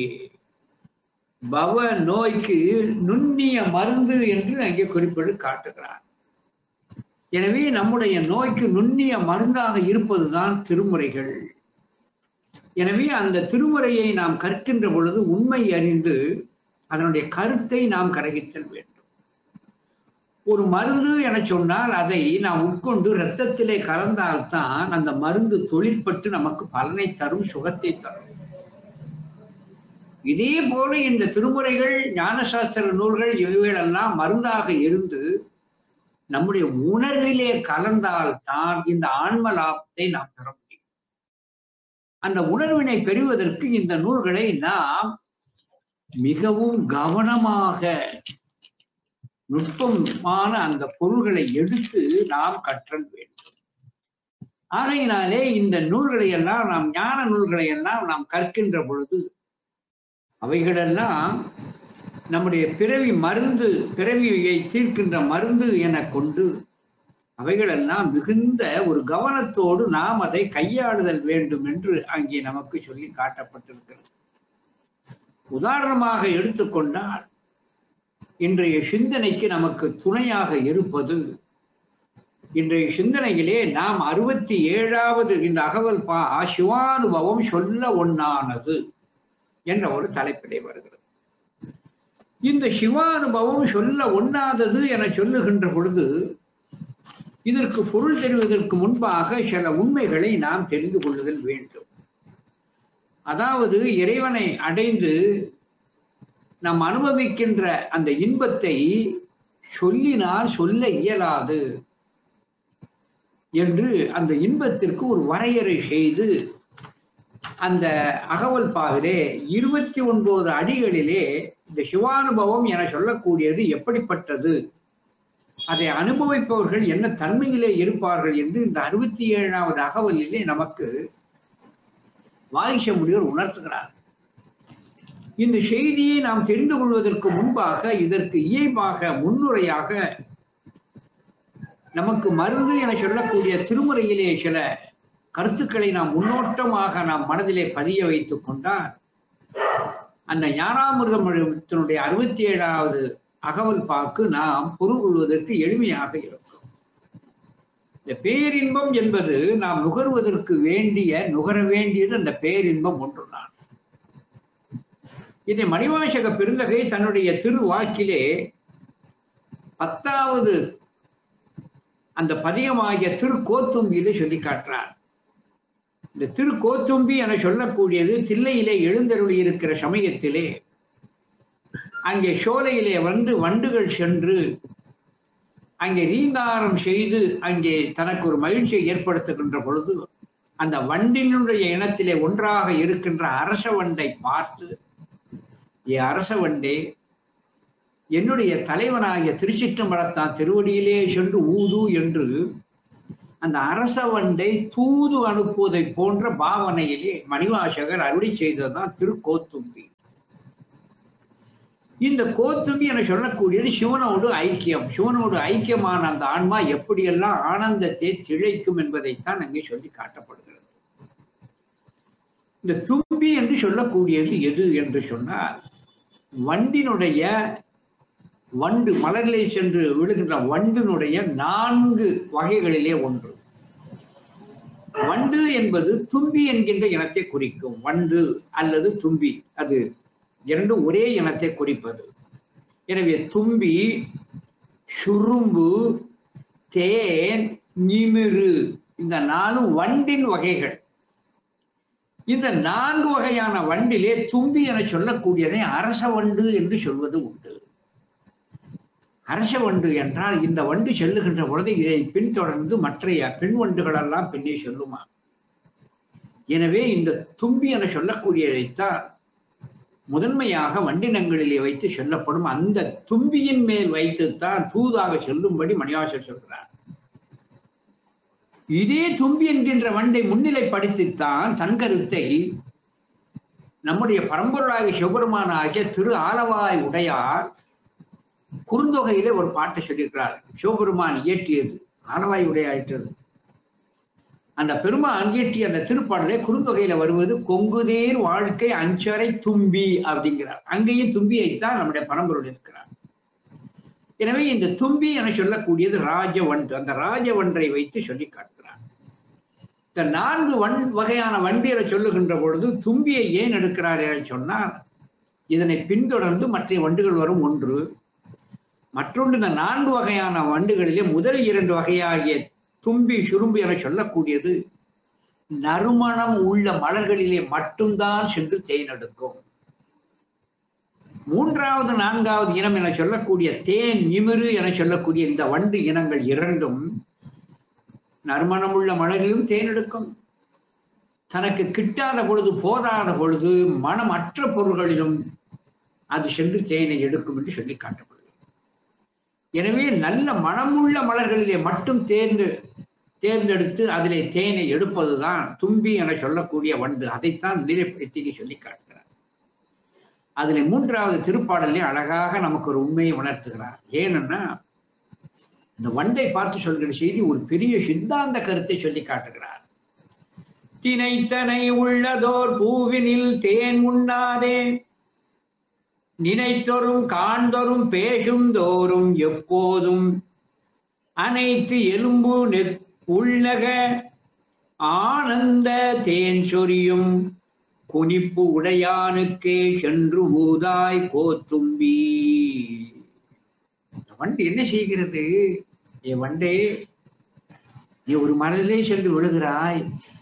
பவ நோய்க்கு நுண்ணிய மருந்து என்று அங்கே குறிப்பிட்டு காட்டுகிறார் எனவே நம்முடைய நோய்க்கு நுண்ணிய மருந்தாக இருப்பதுதான் திருமுறைகள் எனவே அந்த திருமுறையை நாம் கற்கின்ற பொழுது உண்மை அறிந்து அதனுடைய கருத்தை நாம் கரகித்தல் வேண்டும் ஒரு மருந்து என சொன்னால் அதை நாம் உட்கொண்டு இரத்தத்திலே கலந்தால்தான் அந்த மருந்து தொழிற்பட்டு நமக்கு பலனை தரும் சுகத்தை தரும் இதே போல இந்த திருமுறைகள் ஞானசாஸ்திர நூல்கள் இவைகளெல்லாம் மருந்தாக இருந்து நம்முடைய உணர்விலே கலந்தால் தான் இந்த ஆன்ம லாபத்தை நாம் பெற முடியும் அந்த உணர்வினை பெறுவதற்கு இந்த நூல்களை நாம் மிகவும் கவனமாக நுட்பமான அந்த பொருள்களை எடுத்து நாம் கற்றல் வேண்டும் ஆகையினாலே இந்த நூல்களை எல்லாம் நாம் ஞான நூல்களை எல்லாம் நாம் கற்கின்ற பொழுது அவைகளெல்லாம் நம்முடைய பிறவி மருந்து பிறவியை தீர்க்கின்ற மருந்து என கொண்டு அவைகளெல்லாம் மிகுந்த ஒரு கவனத்தோடு நாம் அதை கையாளுதல் வேண்டும் என்று அங்கே நமக்கு சொல்லி காட்டப்பட்டிருக்கிறது உதாரணமாக எடுத்துக்கொண்டால் இன்றைய சிந்தனைக்கு நமக்கு துணையாக இருப்பது இன்றைய சிந்தனையிலே நாம் அறுபத்தி ஏழாவது இந்த அகவல் பா சிவானுபவம் சொல்ல ஒண்ணானது என்ற ஒரு தலைப்பிலே வருகிறது இந்த சிவானுபவம் சொல்ல ஒண்ணாதது என சொல்லுகின்ற பொழுது இதற்கு பொருள் தெரிவதற்கு முன்பாக சில உண்மைகளை நாம் தெரிந்து கொள்ளுதல் வேண்டும் அதாவது இறைவனை அடைந்து நாம் அனுபவிக்கின்ற அந்த இன்பத்தை சொல்லினால் சொல்ல இயலாது என்று அந்த இன்பத்திற்கு ஒரு வரையறை செய்து அந்த அகவல் பாவிலே இருபத்தி ஒன்பது அடிகளிலே இந்த சிவானுபவம் என சொல்லக்கூடியது எப்படிப்பட்டது அதை அனுபவிப்பவர்கள் என்ன தன்மையிலே இருப்பார்கள் என்று இந்த அறுபத்தி ஏழாவது அகவலிலே நமக்கு வாகிஷ முனிவர் உணர்த்துகிறார் இந்த செய்தியை நாம் தெரிந்து கொள்வதற்கு முன்பாக இதற்கு இயல்பாக முன்னுரையாக நமக்கு மருந்து என சொல்லக்கூடிய திருமுறையிலே சில கருத்துக்களை நாம் முன்னோட்டமாக நாம் மனதிலே பதிய வைத்துக் கொண்டால் அந்த ஞானாமிர்தத்தினுடைய அறுபத்தி ஏழாவது அகவல் பாக்கு நாம் பொருள் கொள்வதற்கு எளிமையாக இருக்கும் இந்த பேரின்பம் என்பது நாம் நுகர்வதற்கு வேண்டிய நுகர வேண்டியது அந்த பேரின்பம் ஒன்றுதான் இதை மணிவாசக பெருந்தகை தன்னுடைய திருவாக்கிலே பத்தாவது அந்த பதிகமாகிய திருக்கோத்தும்பியிலே சொல்லி காட்டுறார் இந்த திருக்கோத்தும்பி என சொல்லக்கூடியது தில்லையிலே எழுந்தருளி இருக்கிற சமயத்திலே அங்கே சோலையிலே வந்து வண்டுகள் சென்று அங்கே ரீங்காரம் செய்து அங்கே தனக்கு ஒரு மகிழ்ச்சியை ஏற்படுத்துகின்ற பொழுது அந்த வண்டினுடைய இனத்திலே ஒன்றாக இருக்கின்ற அரச வண்டை பார்த்து ஏ அரச வண்டே என்னுடைய தலைவனாகிய திருச்சிற்றம்பலத்தான் திருவடியிலே சென்று ஊது என்று அந்த அரச வண்டை தூது அனுப்புவதை போன்ற பாவனையிலே மணிவாசகர் அருளி செய்ததுதான் திருக்கோத்தும்பி இந்த கோத்தும்பி என சொல்லக்கூடியது சிவனோடு ஐக்கியம் சிவனோடு ஐக்கியமான அந்த ஆன்மா எப்படியெல்லாம் ஆனந்தத்தை திளைக்கும் என்பதைத்தான் அங்கே சொல்லி காட்டப்படுகிறது இந்த தும்பி என்று சொல்லக்கூடியது எது என்று சொன்னால் வண்டினுடைய வண்டு மலரிலே சென்று விழுகின்ற வண்டினுடைய நான்கு வகைகளிலே ஒன்று வண்டு என்பது தும்பி என்கின்ற இனத்தை குறிக்கும் வண்டு அல்லது தும்பி அது இரண்டும் ஒரே இனத்தை குறிப்பது எனவே தும்பி சுரும்பு தேன் நிமிரு இந்த நாலும் வண்டின் வகைகள் இந்த நான்கு வகையான வண்டிலே தும்பி என சொல்லக்கூடியதை அரச வண்டு என்று சொல்வது உண்டு அரச வண்டு என்றால் இந்த வண்டு செல்லுகின்ற பொழுது இதை பின்தொடர்ந்து மற்றைய பெண் வண்டுகள் எல்லாம் பின்னே சொல்லுமா எனவே இந்த தும்பி என சொல்லக்கூடியதைத்தான் முதன்மையாக வண்டினங்களிலே வைத்து சொல்லப்படும் அந்த தும்பியின் மேல் வைத்துத்தான் தூதாக செல்லும்படி மணிவாசர் சொல்கிறார் இதே தும்பி என்கின்ற வண்டை முன்னிலைப்படுத்தித்தான் தன் கருத்தை நம்முடைய பரம்பொருளாகிய சிவபெருமான ஆகிய திரு ஆலவாய் உடையார் குறுந்தொகையிலே ஒரு பாட்டை சொல்லியிருக்கிறார் சிவபெருமான் இயற்றியது ஆலவாய் உடையாயிற்றது அந்த பெருமான் இயற்றிய அந்த திருப்பாடலே குறுந்தொகையில வருவது கொங்குதேர் வாழ்க்கை அஞ்சரை தும்பி அப்படிங்கிறார் அங்கேயும் தும்பியைத்தான் நம்முடைய பரம்பொருள் இருக்கிறார் எனவே இந்த தும்பி என சொல்லக்கூடியது ராஜவண்டு அந்த ராஜவன்றை வைத்து சொல்லி காட்டுகிறார் இந்த நான்கு வன் வகையான வண்டிகளை சொல்லுகின்ற பொழுது தும்பியை ஏன் எடுக்கிறார் என சொன்னால் இதனை பின்தொடர்ந்து மற்ற வண்டுகள் வரும் ஒன்று மற்றொன்று இந்த நான்கு வகையான வண்டுகளிலே முதல் இரண்டு வகையாகிய தும்பி சுரும்பு என சொல்லக்கூடியது நறுமணம் உள்ள மலர்களிலே மட்டும்தான் சென்று தேனெடுக்கும் மூன்றாவது நான்காவது இனம் என சொல்லக்கூடிய தேன் நிமிரு என சொல்லக்கூடிய இந்த வண்டு இனங்கள் இரண்டும் நறுமணமுள்ள மலரிலும் தேனெடுக்கும் தனக்கு கிட்டாத பொழுது போதாத பொழுது மனமற்ற பொருள்களிலும் அது சென்று தேனை எடுக்கும் என்று சொல்லி காட்டப்படுகிறது எனவே நல்ல மனமுள்ள மலர்களிலே மட்டும் தேர்ந்து தேர்ந்தெடுத்து அதிலே தேனை எடுப்பதுதான் தும்பி என சொல்லக்கூடிய வண்டு அதைத்தான் நிலைப்படுத்தி சொல்லி காட்டுகிறார் அதிலே மூன்றாவது திருப்பாடலே அழகாக நமக்கு ஒரு உண்மையை உணர்த்துகிறார் ஏனென்னா இந்த வண்டை பார்த்து சொல்கிற செய்தி ஒரு பெரிய சித்தாந்த கருத்தை சொல்லி காட்டுகிறார் தினைத்தனை உள்ளதோர் பூவினில் தேன் உண்ணாதே நினைத்தொரும் காண்தொரும் பேசும் தோறும் எப்போதும் அனைத்து எலும்பு நெத் உள்ளக ஆனந்த தேன் சொரியும் குனிப்பு உடையானுக்கே சென்று ஊதாய் கோத்தும்பி இந்த வண்டு என்ன செய்கிறது என் வண்டே நீ ஒரு மலரிலே சென்று விழுகிறாய்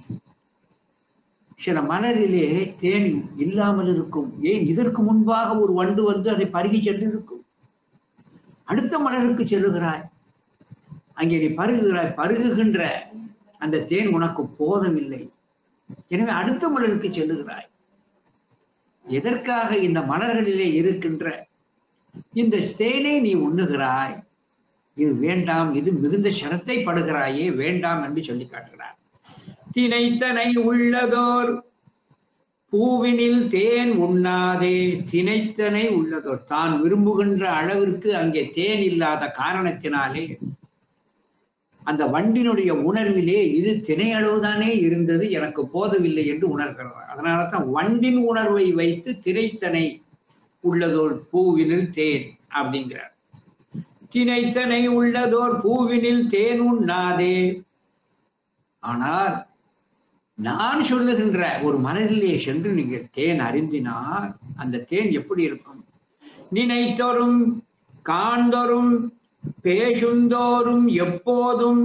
சில மலரிலே தேன் இல்லாமல் இருக்கும் ஏன் இதற்கு முன்பாக ஒரு வண்டு வந்து அதை பருகி சென்று இருக்கும் அடுத்த மலருக்கு செல்லுகிறாய் அங்கே நீ பருகுகிறாய் பருகுகின்ற அந்த தேன் உனக்கு போதவில்லை எனவே அடுத்த மலருக்கு செல்லுகிறாய் எதற்காக இந்த மலர்களிலே இருக்கின்ற இந்த தேனை நீ உண்ணுகிறாய் இது வேண்டாம் இது மிகுந்த சிரத்தை படுகிறாயே வேண்டாம் என்று சொல்லி காட்டுகிறார் தினைத்தனை உள்ளதோர் பூவினில் தேன் உண்ணாதே தினைத்தனை உள்ளதோர் தான் விரும்புகின்ற அளவிற்கு அங்கே தேன் இல்லாத காரணத்தினாலே அந்த வண்டினுடைய உணர்விலே இது திணை அளவுதானே இருந்தது எனக்கு போதவில்லை என்று உணர்கிறார் அதனால தான் வண்டின் உணர்வை வைத்து திரைத்தனை உள்ளதோர் பூவினில் தேன் அப்படிங்கிறார் தினைத்தனை உள்ளதோர் பூவினில் தேன் உண்ணாதே ஆனால் நான் சொல்லுகின்ற ஒரு மனதிலே சென்று நீங்கள் தேன் அறிந்தினால் அந்த தேன் எப்படி இருக்கும் நினைத்தோறும் காண்தோறும் பேசுந்தோறும் எப்போதும்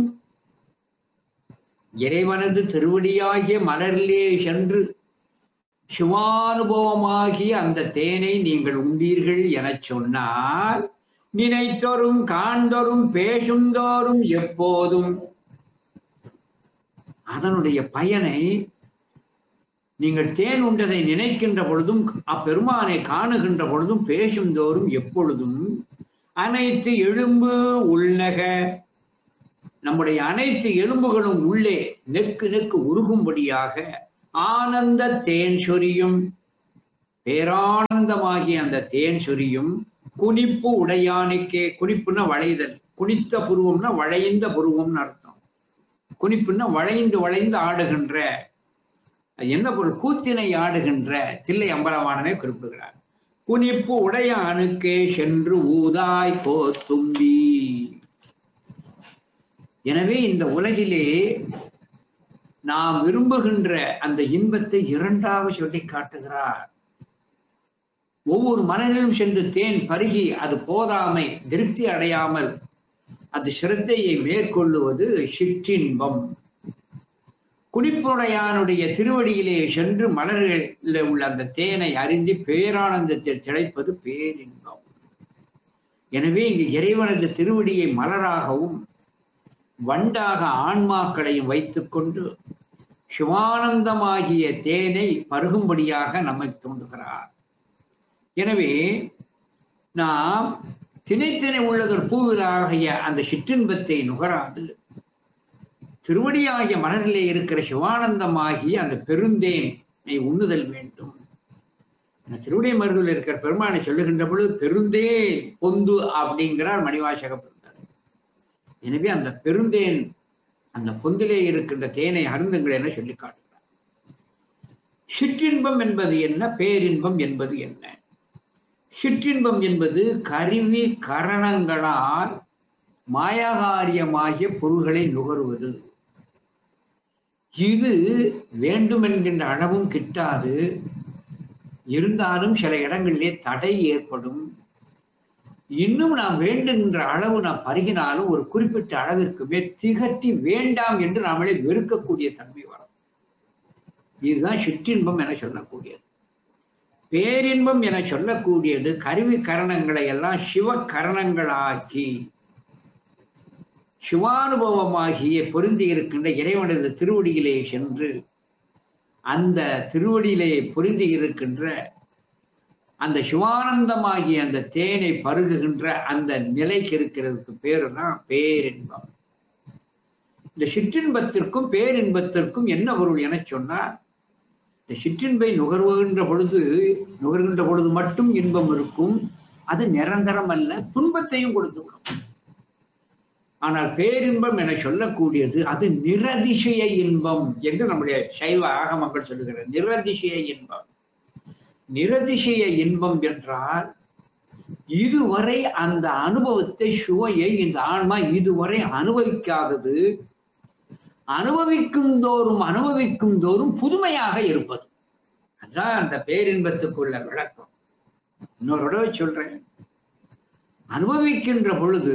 இறைவனது திருவடியாகிய மலரிலே சென்று சிவானுபவமாகிய அந்த தேனை நீங்கள் உண்டீர்கள் எனச் சொன்னால் நினைத்தோறும் காண்தோறும் பேசுந்தோறும் எப்போதும் அதனுடைய பயனை நீங்கள் தேன் உண்டதை நினைக்கின்ற பொழுதும் அப்பெருமானை காணுகின்ற பொழுதும் பேசுந்தோறும் எப்பொழுதும் அனைத்து எழும்பு உள்நக நம்முடைய அனைத்து எலும்புகளும் உள்ளே நெக்கு நெக்கு உருகும்படியாக ஆனந்த தேன் சொரியும் பேரானந்தமாகிய அந்த தேன் சொரியும் குனிப்பு உடையானுக்கே குனிப்புன்னா வளைதல் குனித்த புருவம்னா வளைந்த புருவம்னு அர்த்தம் குனிப்புன்னா வளைந்து வளைந்து ஆடுகின்ற அது என்ன பொருள் கூத்தினை ஆடுகின்ற தில்லை அம்பலவாணனை குறிப்பிடுகிறார் குனிப்பு உடையானுக்கே சென்று ஊதாய் போ தும்பி எனவே இந்த உலகிலே நாம் விரும்புகின்ற அந்த இன்பத்தை இரண்டாக சொல்லி காட்டுகிறார் ஒவ்வொரு மலரிலும் சென்று தேன் பருகி அது போதாமை திருப்தி அடையாமல் அது சிரத்தையை மேற்கொள்ளுவது சிற்றின்பம் குடிப்புடையானுடைய திருவடியிலே சென்று மலர்களில் உள்ள அந்த தேனை அறிந்து பேரானந்தத்தில் திளைப்பது பேரின்பம் எனவே இங்கு இறைவனது திருவடியை மலராகவும் வண்டாக ஆன்மாக்களையும் வைத்துக்கொண்டு சிவானந்தமாகிய தேனை பருகும்படியாக நம்மை தோன்றுகிறார் எனவே நாம் திணைத்திணை உள்ளதொரு பூவிலாகிய அந்த சிற்றின்பத்தை நுகராது திருவடியாகிய மலரிலே இருக்கிற சிவானந்தமாகிய அந்த பெருந்தேனை உண்ணுதல் வேண்டும் இந்த திருவடி மருதில் இருக்கிற பெருமானை சொல்லுகின்ற பொழுது பெருந்தேன் பொந்து அப்படிங்கிறார் மணிவாசக பெருந்தார் எனவே அந்த பெருந்தேன் அந்த பொந்திலே இருக்கின்ற தேனை அருந்துங்கள் என சொல்லி காட்டுகிறார் சிற்றின்பம் என்பது என்ன பேரின்பம் என்பது என்ன சிற்றின்பம் என்பது கருவி கரணங்களால் மாயாகாரியமாகிய பொருள்களை நுகர்வது இது வேண்டும் என்கின்ற அளவும் கிட்டாது இருந்தாலும் சில இடங்களிலே தடை ஏற்படும் இன்னும் நாம் வேண்டுகின்ற அளவு நாம் பருகினாலும் ஒரு குறிப்பிட்ட அளவிற்கு மேல் திகட்டி வேண்டாம் என்று நாமளே வெறுக்கக்கூடிய தன்மை வரும் இதுதான் சிற்றின்பம் என சொல்லக்கூடியது பேரின்பம் என சொல்லக்கூடியது கருவி கரணங்களை எல்லாம் சிவ கரணங்களாக்கி சிவானுபவமாகிய பொருந்தி இருக்கின்ற இறைவனது திருவடியிலே சென்று அந்த திருவடியிலே பொருந்தி இருக்கின்ற அந்த சிவானந்தமாகிய அந்த தேனை பருகுகின்ற அந்த நிலைக்கு இருக்கிறதுக்கு பேரு தான் பேரின்பம் இந்த சிற்றின்பத்திற்கும் பேரின்பத்திற்கும் என்ன பொருள் என சொன்னார் இந்த சிற்றின்பை நுகர்வுகின்ற பொழுது நுகர்கின்ற பொழுது மட்டும் இன்பம் இருக்கும் அது நிரந்தரம் அல்ல துன்பத்தையும் கொடுத்துவிடும் ஆனால் பேரின்பம் என சொல்லக்கூடியது அது நிரதிசய இன்பம் என்று நம்முடைய சைவ ஆகமங்கள் சொல்லுகிற நிரதிசய இன்பம் நிரதிசய இன்பம் என்றால் இதுவரை அந்த அனுபவத்தை சுவையை இந்த ஆன்மா இதுவரை அனுபவிக்காதது அனுபவிக்கும் தோறும் அனுபவிக்கும் தோறும் புதுமையாக இருப்பது அதான் அந்த பேரின்பத்துக்குள்ள விளக்கம் இன்னொரு தடவை சொல்றேன் அனுபவிக்கின்ற பொழுது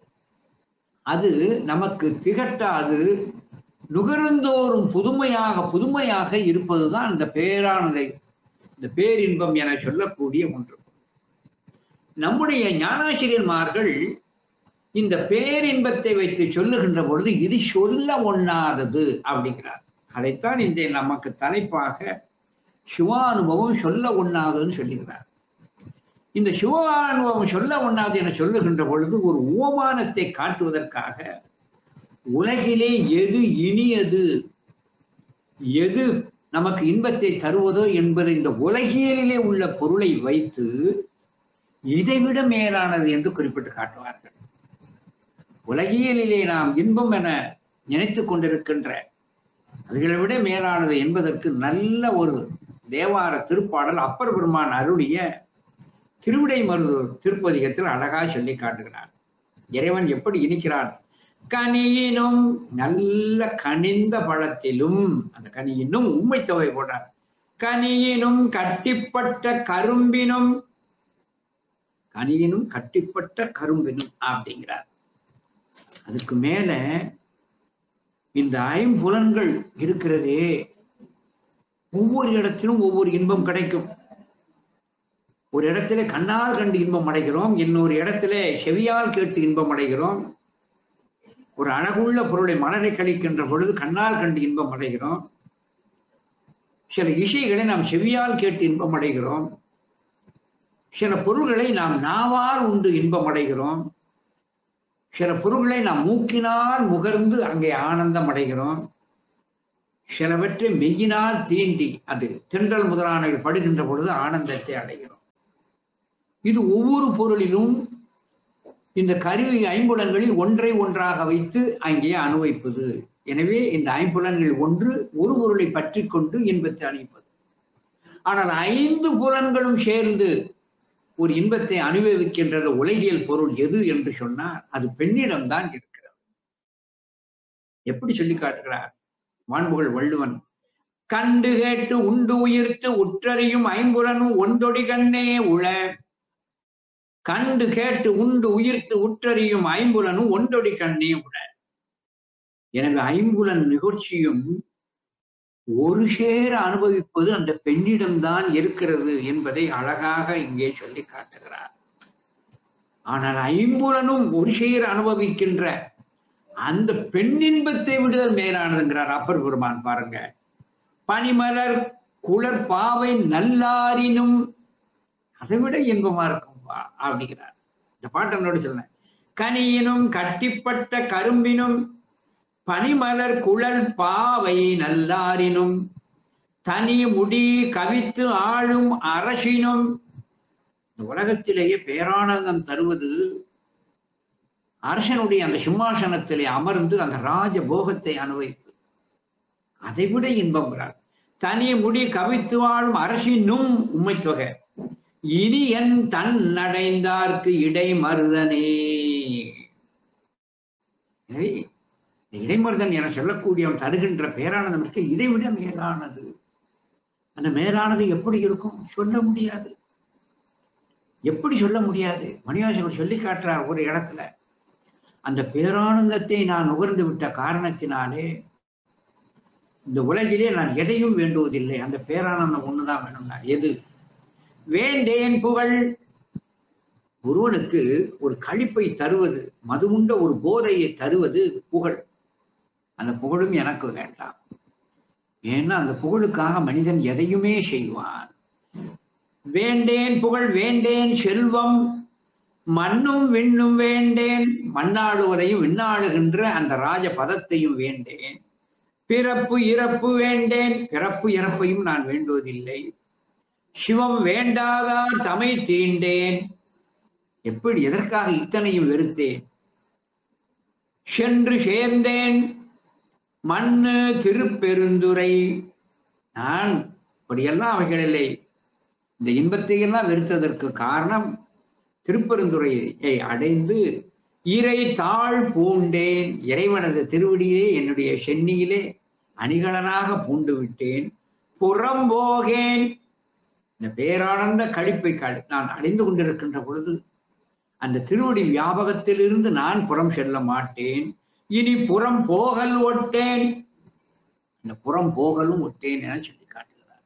அது நமக்கு திகட்டாது நுகர்ந்தோறும் புதுமையாக புதுமையாக இருப்பதுதான் இந்த பேரானதை இந்த பேரின்பம் என சொல்லக்கூடிய ஒன்று நம்முடைய ஞானாசிரியர்மார்கள் இந்த பேரின்பத்தை வைத்து சொல்லுகின்ற பொழுது இது சொல்ல ஒண்ணாதது அப்படிங்கிறார் அதைத்தான் இந்த நமக்கு தலைப்பாக சிவானுபவம் சொல்ல ஒண்ணாததுன்னு சொல்லுகிறார் இந்த சிவானுபவம் சொல்ல ஒண்ணாது என சொல்லுகின்ற பொழுது ஒரு உவமானத்தை காட்டுவதற்காக உலகிலே எது இனியது எது நமக்கு இன்பத்தை தருவதோ என்பது இந்த உலகியலிலே உள்ள பொருளை வைத்து இதைவிட மேலானது என்று குறிப்பிட்டு காட்டுவார்கள் உலகியலிலே நாம் இன்பம் என நினைத்துக் கொண்டிருக்கின்ற அவைகளை விட மேலானது என்பதற்கு நல்ல ஒரு தேவார திருப்பாடல் அப்பர் பெருமான் அருளிய திருவிடை மருதூர் திருப்பதிகத்தில் அழகா சொல்லி காட்டுகிறார் இறைவன் எப்படி இனிக்கிறான் கனியினும் நல்ல கனிந்த பழத்திலும் அந்த கனியினும் உண்மை தொகை போட்டார் கனியினும் கட்டிப்பட்ட கரும்பினும் கனியினும் கட்டிப்பட்ட கரும்பினும் அப்படிங்கிறார் அதுக்கு மேல இந்த ஐம்புலன்கள் இருக்கிறதே ஒவ்வொரு இடத்திலும் ஒவ்வொரு இன்பம் கிடைக்கும் ஒரு இடத்துல கண்ணால் கண்டு இன்பம் அடைகிறோம் இன்னொரு இடத்துல செவியால் கேட்டு இன்பம் அடைகிறோம் ஒரு அழகுள்ள பொருளை மனதை கழிக்கின்ற பொழுது கண்ணால் கண்டு இன்பம் அடைகிறோம் சில இசைகளை நாம் செவியால் கேட்டு இன்பம் அடைகிறோம் சில பொருள்களை நாம் நாவால் உண்டு இன்பம் அடைகிறோம் சில பொருள்களை நாம் மூக்கினால் முகர்ந்து அங்கே ஆனந்தம் அடைகிறோம் சிலவற்றை மெய்யினால் தீண்டி அது தென்றல் முதலானவை படுகின்ற பொழுது ஆனந்தத்தை அடைகிறோம் இது ஒவ்வொரு பொருளிலும் இந்த கருவி ஐம்புலன்களில் ஒன்றை ஒன்றாக வைத்து அங்கே அனுபவிப்பது எனவே இந்த ஐம்புலன்கள் ஒன்று ஒரு பொருளை பற்றி கொண்டு இன்பத்தை அனுப்பது ஆனால் ஐந்து புலன்களும் சேர்ந்து ஒரு இன்பத்தை அனுபவிக்கின்ற உலகியல் பொருள் எது என்று சொன்னால் அது பெண்ணிடம்தான் இருக்கிறது எப்படி சொல்லி காட்டுகிறார் மாண்புகள் வள்ளுவன் கண்டு கேட்டு உண்டு உயிர்த்து உற்றறியும் ஐம்புலனும் ஒன்றொடி கண்ணே உள கண்டு கேட்டு உண்டு உயிர்த்து உற்றறியும் ஐம்புலனும் ஒன்றொடி கண்ணே உள எனவே ஐம்புலன் நிகழ்ச்சியும் ஒரு சேர அனுபவிப்பது அந்த பெண்ணிடம்தான் இருக்கிறது என்பதை அழகாக இங்கே சொல்லி காட்டுகிறார் ஆனால் ஐம்புலனும் ஒரு சேர அனுபவிக்கின்ற அந்த பெண்ணின்பத்தை விடுதல் மேலானதுங்கிறார் அப்பர் பெருமான் பாருங்க பனிமலர் குளர் பாவை நல்லாரினும் அதை விட இன்பமா இருக்கும் அப்படிங்கிறார் இந்த பாட்டு என்னோட சொல்ல கனியினும் கட்டிப்பட்ட கரும்பினும் பனிமலர் குழல் பாவை நல்லாரினும் தனி முடி கவித்து ஆளும் அரசினும் இந்த உலகத்திலேயே பேரானந்தம் தருவது அரசனுடைய அந்த சிம்மாசனத்திலே அமர்ந்து அந்த ராஜ போகத்தை அனுபவிப்பு அதை விட இன்பங்கிறார் தனி முடி கவித்து வாழும் அரசினும் உண்மை தொகை இனி என் தன் அடைந்தார்க்கு இடை மருதனே இடைமருதன் என சொல்லக்கூடியவன் தருகின்ற பேரானதம் இருக்க இதைவிட மேலானது அந்த மேலானது எப்படி இருக்கும் சொல்ல முடியாது எப்படி சொல்ல முடியாது மணிவாசகர் சொல்லி காட்டுறார் ஒரு இடத்துல அந்த பேரானந்தத்தை நான் நுகர்ந்து விட்ட காரணத்தினாலே இந்த உலகிலே நான் எதையும் வேண்டுவதில்லை அந்த பேரானந்தம் ஒண்ணுதான் வேணும் நான் எது வேண்டேன் புகழ் ஒருவனுக்கு ஒரு கழிப்பை தருவது மது உண்ட ஒரு போதையை தருவது புகழ் அந்த புகழும் எனக்கு வேண்டாம் ஏன்னா அந்த புகழுக்காக மனிதன் எதையுமே செய்வான் வேண்டேன் புகழ் வேண்டேன் செல்வம் மண்ணும் விண்ணும் வேண்டேன் மண்ணாளுவரையும் விண்ணாளுகின்ற அந்த ராஜ பதத்தையும் வேண்டேன் பிறப்பு இறப்பு வேண்டேன் பிறப்பு இறப்பையும் நான் வேண்டுவதில்லை சிவம் வேண்டாதார் தமை தீண்டேன் எப்படி எதற்காக இத்தனையும் வெறுத்தேன் சென்று சேர்ந்தேன் மண்ணு திருப்பெருந்துரை நான் அப்படியெல்லாம் அவைகளில்லை இந்த இன்பத்தை எல்லாம் வெறுத்ததற்கு காரணம் திருப்பெருந்துறையை அடைந்து இறை தாழ் பூண்டேன் இறைவனது திருவடியிலே என்னுடைய சென்னியிலே அணிகலனாக பூண்டு விட்டேன் புறம்போகேன் இந்த பேரானந்த கழிப்பை நான் அடைந்து கொண்டிருக்கின்ற பொழுது அந்த திருவடி வியாபகத்திலிருந்து நான் புறம் செல்ல மாட்டேன் இனி புறம் போகல் ஒட்டேன் இந்த புறம் போகலும் ஒட்டேன் என சொல்லி காட்டுகிறார்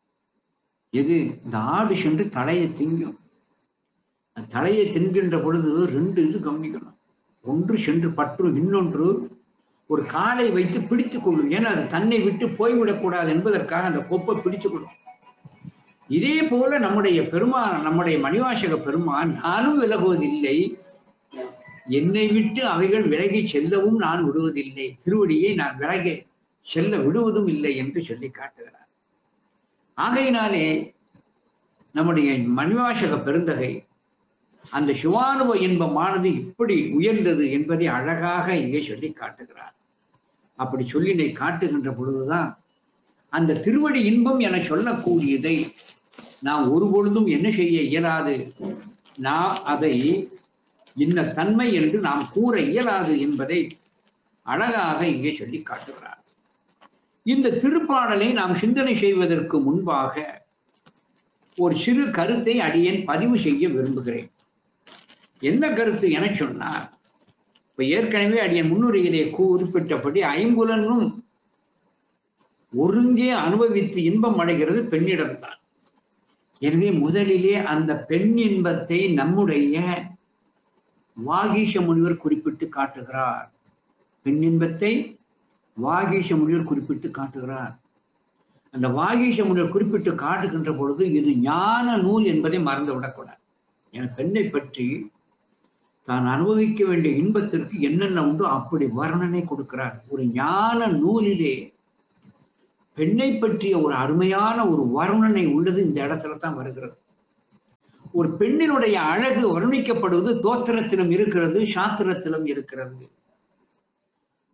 எது இந்த ஆடு சென்று தலையை திங்கும் அந்த தலையை தின்கின்ற பொழுது ரெண்டு இது கவனிக்கணும் ஒன்று சென்று பற்றும் இன்னொன்று ஒரு காலை வைத்து பிடித்துக் கொள்ளும் ஏன்னா அது தன்னை விட்டு போய்விடக்கூடாது என்பதற்காக அந்த கொப்பை பிடித்துக் கொள்ளும் இதே போல நம்முடைய பெருமான் நம்முடைய மணிவாசக பெருமான் நானும் விலகுவதில்லை என்னை விட்டு அவைகள் விலகி செல்லவும் நான் விடுவதில்லை திருவடியை நான் விலகி செல்ல விடுவதும் இல்லை என்று சொல்லி காட்டுகிறார் ஆகையினாலே நம்முடைய மணிவாசக பெருந்தகை அந்த சிவானுவ இன்பமானது இப்படி உயர்ந்தது என்பதை அழகாக இங்கே சொல்லி காட்டுகிறார் அப்படி சொல்லினை காட்டுகின்ற பொழுதுதான் அந்த திருவடி இன்பம் என சொல்லக்கூடியதை நாம் ஒரு பொழுதும் என்ன செய்ய இயலாது நாம் அதை இன்ன தன்மை என்று நாம் கூற இயலாது என்பதை அழகாக இங்கே சொல்லி காட்டுகிறார் இந்த திருப்பாடலை நாம் சிந்தனை செய்வதற்கு முன்பாக ஒரு சிறு கருத்தை அடியேன் பதிவு செய்ய விரும்புகிறேன் என்ன கருத்து என சொன்னார் இப்ப ஏற்கனவே அடியன் முன்னுரையிலே குறிப்பிட்டபடி ஐம்புலனும் ஒருங்கே அனுபவித்து இன்பம் அடைகிறது பெண்ணிடம்தான் எனவே முதலிலே அந்த பெண் இன்பத்தை நம்முடைய வாகீஷ முனிவர் குறிப்பிட்டு காட்டுகிறார் பெண் இன்பத்தை வாகீஷ முனிவர் குறிப்பிட்டு காட்டுகிறார் அந்த வாகீஷ முனிவர் குறிப்பிட்டு காட்டுகின்ற பொழுது இது ஞான நூல் என்பதை மறந்து விடக்கூடாது என பெண்ணை பற்றி தான் அனுபவிக்க வேண்டிய இன்பத்திற்கு என்னென்ன உண்டோ அப்படி வர்ணனை கொடுக்கிறார் ஒரு ஞான நூலிலே பெண்ணை பற்றிய ஒரு அருமையான ஒரு வர்ணனை உள்ளது இந்த இடத்துல தான் வருகிறது ஒரு பெண்ணினுடைய அழகு வர்ணிக்கப்படுவது தோத்திரத்திலும் இருக்கிறது சாத்திரத்திலும் இருக்கிறது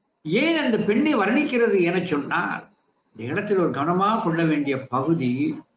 ஏன் அந்த பெண்ணை வர்ணிக்கிறது என சொன்னால் இந்த இடத்தில் ஒரு கவனமாக கொள்ள வேண்டிய பகுதி